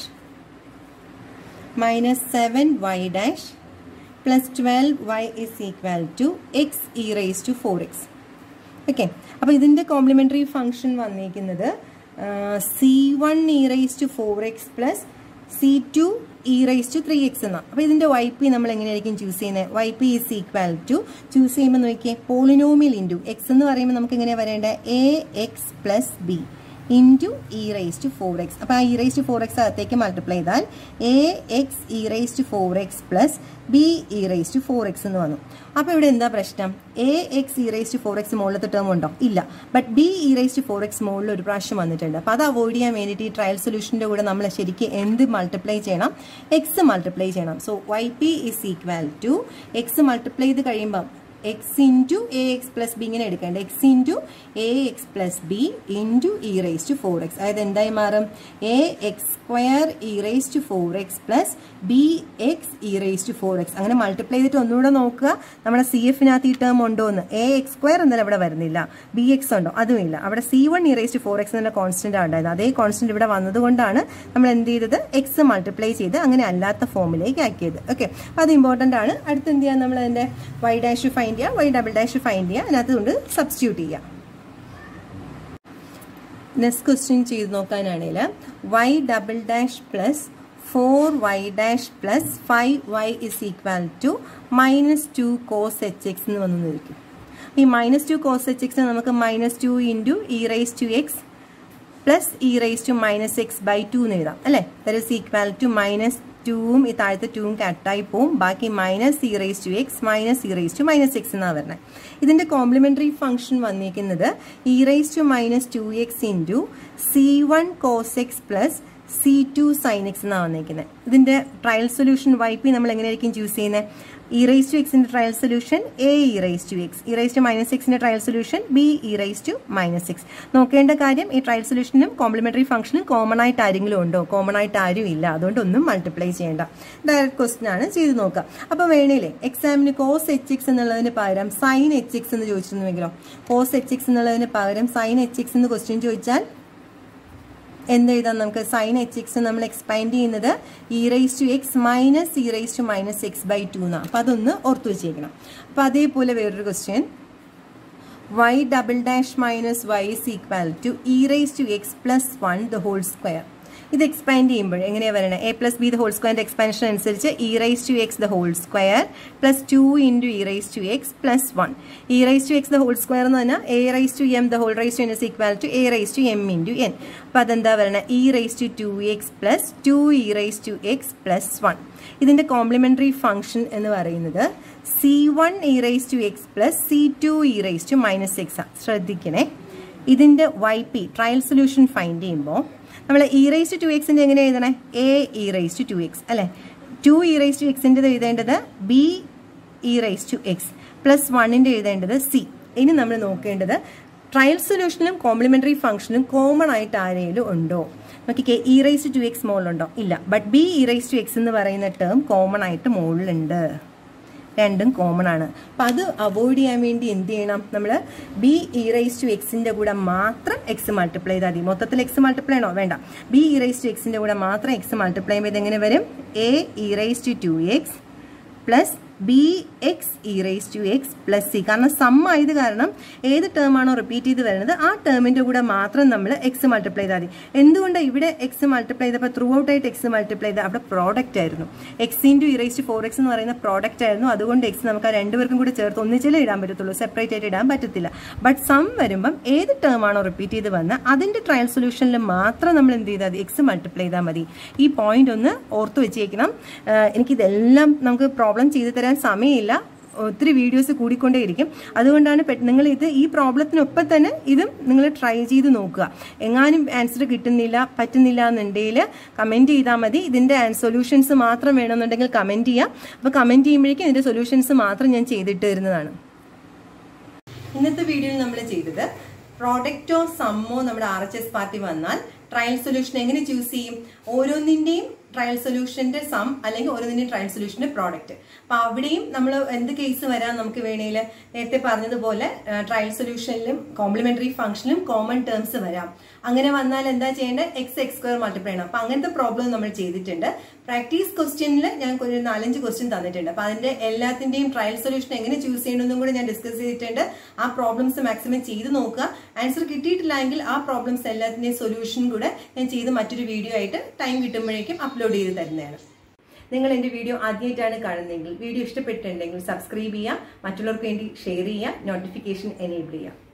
minus seven y dash plus twelve y is equal to x e raise to four x okay അപ്പോൾ ഇതിൻ്റെ കോംപ്ലിമെൻ്ററി ഫംഗ്ഷൻ വന്നിരിക്കുന്നത് c one e raise to four x plus C two e raise to three x എന്നാണ് അപ്പോൾ ഇതിൻ്റെ y p നമ്മൾ എങ്ങനെയായിരിക്കും choose ചെയ്യുന്നത് y p is equal to choose ചെയ്യുമ്പോൾ നോക്കിയേ പോളിനോമിയൽ ഇൻറ്റു എക്സ് എന്ന് പറയുമ്പോൾ നമുക്ക് എങ്ങനെയാണ് വരേണ്ടത് a x plus b into e raise to four x അപ്പോൾ ആ e raise to four x അകത്തേക്ക് മൾട്ടിപ്ലൈ ചെയ്താൽ a x e raise to four x plus b e raise to four x എന്ന് വന്നു അപ്പോൾ ഇവിടെ എന്താ പ്രശ്നം a x e raise to four x മുകളിലത്തെ ടേം ഉണ്ടോ ഇല്ല but b e raise to four x മുകളിൽ ഒരു പ്രാവശ്യം വന്നിട്ടുണ്ട് അപ്പോൾ അത് അവോയ്ഡ് ചെയ്യാൻ വേണ്ടിയിട്ട് ഈ ട്രയൽ സൊല്യൂഷൻ്റെ കൂടെ നമ്മൾ ശരിക്കും എന്ത് മൾട്ടിപ്ലൈ ചെയ്യണം എക്സ് മൾട്ടിപ്ലൈ ചെയ്യണം so y p is equal to x multiply ചെയ്ത് കഴിയുമ്പം x into a x plus b ഇങ്ങനെ എടുക്കേണ്ടത് x into a x plus b into e raise to four x അതായത് എന്തായി മാറും a x square e raise to four x plus b x e raise to four x അങ്ങനെ multiply ചെയ്തിട്ട് ഒന്നുകൂടെ നോക്കുക നമ്മുടെ സി എഫിനകത്ത് ഈ ടേം ഉണ്ടോ എന്ന് എ എക്സ് സ്ക്വയർ എന്നാലും അവിടെ വരുന്നില്ല ബി എക്സ് ഉണ്ടോ അതുമില്ല അവിടെ c one e raise to four x എന്നുള്ള കോൺസ്റ്റന്റ് ആണ് ഉണ്ടായത് അതേ കോൺസ്റ്റന്റ് ഇവിടെ വന്നതുകൊണ്ടാണ് നമ്മൾ എന്ത് ചെയ്തത് എക്സ് മൾട്ടിപ്ലൈ ചെയ്ത് അങ്ങനെ അല്ലാത്ത ഫോമിലേക്ക് ആക്കിയത് ഓക്കെ അപ്പോൾ അത് ഇമ്പോർട്ടൻ്റ് ആണ് അടുത്ത് എന്ത് ചെയ്യാം നമ്മൾ അതിൻ്റെ വൈ ഡാഷ് ഫൈൻഡ് ചെയ്യുക വൈ ഡബിൾ ഡാഷ് ഫൈൻഡ് ചെയ്യുക അതിനകത്ത് കൊണ്ട് സബ്സ്റ്റിറ്റ്യൂട്ട് ചെയ്യുക നെക്സ്റ്റ് ക്വസ്റ്റ്യൻ ചെയ്ത് നോക്കാനാണെങ്കിൽ y double dash plus four y dash plus five y is equal to minus two cos h x എന്ന് വന്നിരിക്കും ഈ minus two cos h x നമുക്ക് minus two into e raise to x plus e raise to minus x by two എന്ന് എഴുതാം അല്ലേ there is equal to minus ടൂവും ഈ താഴത്തെ ടൂവും കട്ടായി പോവും ബാക്കി minus e raise to x minus e raise to minus x എന്നാണ് വരുന്നത് ഇതിന്റെ കോംപ്ലിമെന്ററി ഫംഗ്ഷൻ വന്നിരിക്കുന്നത് e raise to minus two x into c one cos x plus C two sine x എന്നാണ് വന്നിരിക്കുന്നത് ഇതിന്റെ ട്രയൽ സൊല്യൂഷൻ വൈ പി നമ്മൾ എങ്ങനെയായിരിക്കും choose ചെയ്യുന്നത് ഇ റേസ് ടു എക്സിന്റെ trial solution a e raise to x e raise to minus എക്സിന്റെ trial solution b e raise to minus x നോക്കേണ്ട കാര്യം ഈ ട്രയൽ സൊല്യൂഷനും കോംപ്ലിമെന്ററി ഫംഗ്ഷനും കോമൺ ആയിട്ട് ആരെങ്കിലും ഉണ്ടോ കോമൺ ആയിട്ട് ആരും ഇല്ല അതുകൊണ്ട് ഒന്നും മൾട്ടിപ്ലൈ ചെയ്യേണ്ട ഡയറക്റ്റ് ക്വസ്റ്റൻ ആണ് ചെയ്ത് നോക്കുക അപ്പോൾ വേണേലേ എക്സാമിന് കോസ് എച്ച് എക്സ് എന്നുള്ളതിന് പകരം സൈൻ എച്ച് എക്സ് എന്ന് ചോദിച്ചിരുന്നുവെങ്കിലോ കോസ് എച്ച് എക്സ് എന്നുള്ളതിന് പകരം സൈൻ എച്ച് എക്സ് എന്ന് ക്വസ്റ്റ്യൻ ചോദിച്ചാൽ എന്ത് എഴുതാം നമുക്ക് സൈൻ എച്ച് എക്സ് നമ്മൾ എക്സ്പാൻഡ് ചെയ്യുന്നത് e raise to x minus e raise to minus x by two എന്നാണ് അപ്പം അതൊന്ന് ഓർത്ത് വെച്ചേക്കണം അപ്പം അതേപോലെ വേറൊരു question y double dash minus y is equal to e raise to x plus one the whole square ഇത് എക്സ്പാൻഡ് ചെയ്യുമ്പോൾ എങ്ങനെയാണ് വരണത് a plus b the whole സ്ക്വയറിന്റെ എക്സ്പാൻഷൻ അനുസരിച്ച് E rice to x the whole square plus two into e rice to x plus one e rice to x the whole square എന്ന് പറഞ്ഞാൽ a raise to m the whole raise to n is equal to a raise to m into n അപ്പോൾ അതെന്താ പറയുന്നത് e rice to two x plus two e rice to x plus one ഇതിന്റെ complementary function എന്ന് പറയുന്നത് c one e rice to x plus C two e rice to minus x ശ്രദ്ധിക്കണേ ഇതിന്റെ y p trial solution find ചെയ്യുമ്പോൾ നമ്മൾ e rice to two എക്സിന്റെ എങ്ങനെ എഴുതണേ a e rice to two x അല്ലെ ടു ഇ റൈസ് ടു എക്സിൻ്റെ എഴുതേണ്ടത് b e rice to x plus വണ്ണിന്റെ എഴുതേണ്ടത് സി ഇനി നമ്മൾ നോക്കേണ്ടത് ട്രയൽ സൊല്യൂഷനും കോംപ്ലിമെന്ററി ഫംഗ്ഷനും കോമൺ ആയിട്ട് ആരെങ്കിലും ഉണ്ടോ നോക്കിക്കേ ഇ റൈസ് ടു എക്സ് മോളിലുണ്ടോ ഇല്ല but b e rice to x എന്ന് പറയുന്ന ടേം കോമൺ ആയിട്ട് മുകളിലുണ്ട് രണ്ടും കോമൺ ആണ് അപ്പം അത് അവോയ്ഡ് ചെയ്യാൻ വേണ്ടി എന്ത് ചെയ്യണം നമ്മൾ ബി ഇ റൈസ് ടു എക്സിൻ്റെ കൂടെ മാത്രം എക്സ് മൾട്ടിപ്ലൈ ചെയ്താൽ മതി മൊത്തത്തിൽ എക്സ് മൾട്ടിപ്ലൈ ആണോ വേണ്ട ബി ഇ റൈസ് ടു എക്സിൻ്റെ കൂടെ മാത്രം എക്സ് മൾട്ടിപ്ലൈ ചെയ്ത് എങ്ങനെ വരും a e rice to two x plus b x e raise to x plus c കാരണം സം ആയത് കാരണം ഏത് ടേം ആണോ റിപ്പീറ്റ് ചെയ്ത് വരുന്നത് ആ ടേമിന്റെ കൂടെ മാത്രം നമ്മൾ എക്സ് മൾട്ടിപ്ലൈ ചെയ്താൽ മതി എന്തുകൊണ്ട് ഇവിടെ എക്സ് മൾട്ടിപ്ലൈ ചെയ്തപ്പോൾ ത്രൂ ഔട്ട് ആയിട്ട് എക്സ് മൾട്ടിപ്ലൈ ചെയ്ത് അവിടെ പ്രോഡക്റ്റ് ആയിരുന്നു x into e raise to four x എന്ന് പറയുന്ന പ്രോഡക്റ്റ് ആയിരുന്നു അതുകൊണ്ട് എക്സ് നമുക്ക് ആ രണ്ടുപേർക്കും കൂടി ചേർത്ത് ഒന്നിച്ചല്ലേ ഇടാൻ പറ്റത്തുള്ളൂ സെപ്പറേറ്റ് ആയിട്ട് ഇടാൻ പറ്റത്തില്ല ബട്ട് സം വരുമ്പം ഏത് ടേം ആണോ റിപ്പീറ്റ് ചെയ്ത് വന്ന് അതിന്റെ ട്രയൽ സൊല്യൂഷനിൽ മാത്രം നമ്മൾ എന്ത് ചെയ്താൽ മതി എക്സ് മൾട്ടിപ്ലൈ ചെയ്താൽ മതി ഈ പോയിന്റ് ഒന്ന് ഓർത്ത് വെച്ചേക്കണം ആഹ് എനിക്കിതെല്ലാം നമുക്ക് പ്രോബ്ലം ചെയ്തു തരാൻ സമയമില്ല ഒത്തിരി വീഡിയോസ് കൂടിക്കൊണ്ടേയിരിക്കും അതുകൊണ്ടാണ് നിങ്ങൾ ഇത് ഈ പ്രോബ്ലത്തിനൊപ്പം തന്നെ ഇതും നിങ്ങൾ ട്രൈ ചെയ്ത് നോക്കുക എങ്ങാനും ആൻസർ കിട്ടുന്നില്ല പറ്റുന്നില്ല എന്നുണ്ടെങ്കിൽ കമൻറ്റ് ചെയ്താൽ മതി ഇതിൻ്റെ സൊല്യൂഷൻസ് മാത്രം വേണമെന്നുണ്ടെങ്കിൽ കമൻറ്റ് ചെയ്യാം അപ്പോൾ കമൻറ്റ് ചെയ്യുമ്പോഴേക്കും ഇതിൻ്റെ സൊല്യൂഷൻസ് മാത്രം ഞാൻ ചെയ്തിട്ട് തരുന്നതാണ് ഇന്നത്തെ വീഡിയോയിൽ നമ്മൾ ചെയ്തത് പ്രോഡക്റ്റോ സമ്മോ നമ്മുടെ ആർ എച്ച് എസ് പാർട്ടി വന്നാൽ ട്രയൽ സൊല്യൂഷൻ എങ്ങനെ ചൂസ് ചെയ്യും ഓരോന്നിന്റെയും ട്രയൽ സൊല്യൂഷന്റെ സം അല്ലെങ്കിൽ ഓരോന്നിന്റെയും ട്രയൽ സൊല്യൂഷന്റെ പ്രോഡക്റ്റ് അപ്പൊ അവിടെയും നമ്മൾ എന്ത് കേസ് വരാൻ നമുക്ക് വേണേൽ നേരത്തെ പറഞ്ഞതുപോലെ ട്രയൽ സൊല്യൂഷനിലും കോംപ്ലിമെന്ററി ഫംഗ്ഷനിലും കോമൺ ടേംസ് വരാം അങ്ങനെ വന്നാൽ എന്താ ചെയ്യേണ്ടത് എക്സ് എക്സ് സ്ക്വയർ മൾട്ടിപ്ലൈ ചെയ്യണം അപ്പൊ അങ്ങനത്തെ പ്രോബ്ലം നമ്മൾ ചെയ്തിട്ടുണ്ട് പ്രാക്ടീസ് ക്വസ്റ്റ്യനിൽ ഞാൻ ഒരു നാലഞ്ച് ക്വസ്റ്റ്യൻ തന്നിട്ടുണ്ട് അപ്പൊ അതിന്റെ എല്ലാത്തിന്റെയും ട്രയൽ സൊല്യൂഷൻ എങ്ങനെ ചൂസ് ചെയ്യണമെന്നും കൂടെ ഞാൻ ഡിസ്കസ് ചെയ്തിട്ടുണ്ട് ആ പ്രോബ്ലംസ് മാക്സിമം ചെയ്ത് നോക്കുക ആൻസർ കിട്ടിയിട്ടില്ലെങ്കിൽ ആ പ്രോബ്ലംസ് എല്ലാത്തിന്റെയും സൊല്യൂഷൻ കൂടെ ഞാൻ ചെയ്ത് മറ്റൊരു വീഡിയോ ആയിട്ട് ടൈം കിട്ടുമ്പോഴേക്കും അപ്ലോഡ് ചെയ്ത് തരുന്നതാണ് നിങ്ങൾ എൻ്റെ വീഡിയോ ആദ്യമായിട്ടാണ് കാണുന്നതെങ്കിൽ വീഡിയോ ഇഷ്ടപ്പെട്ടിട്ടുണ്ടെങ്കിൽ സബ്സ്ക്രൈബ് ചെയ്യുക മറ്റുള്ളവർക്ക് വേണ്ടി ഷെയർ ചെയ്യുക നോട്ടിഫിക്കേഷൻ എനേബിൾ ചെയ്യുക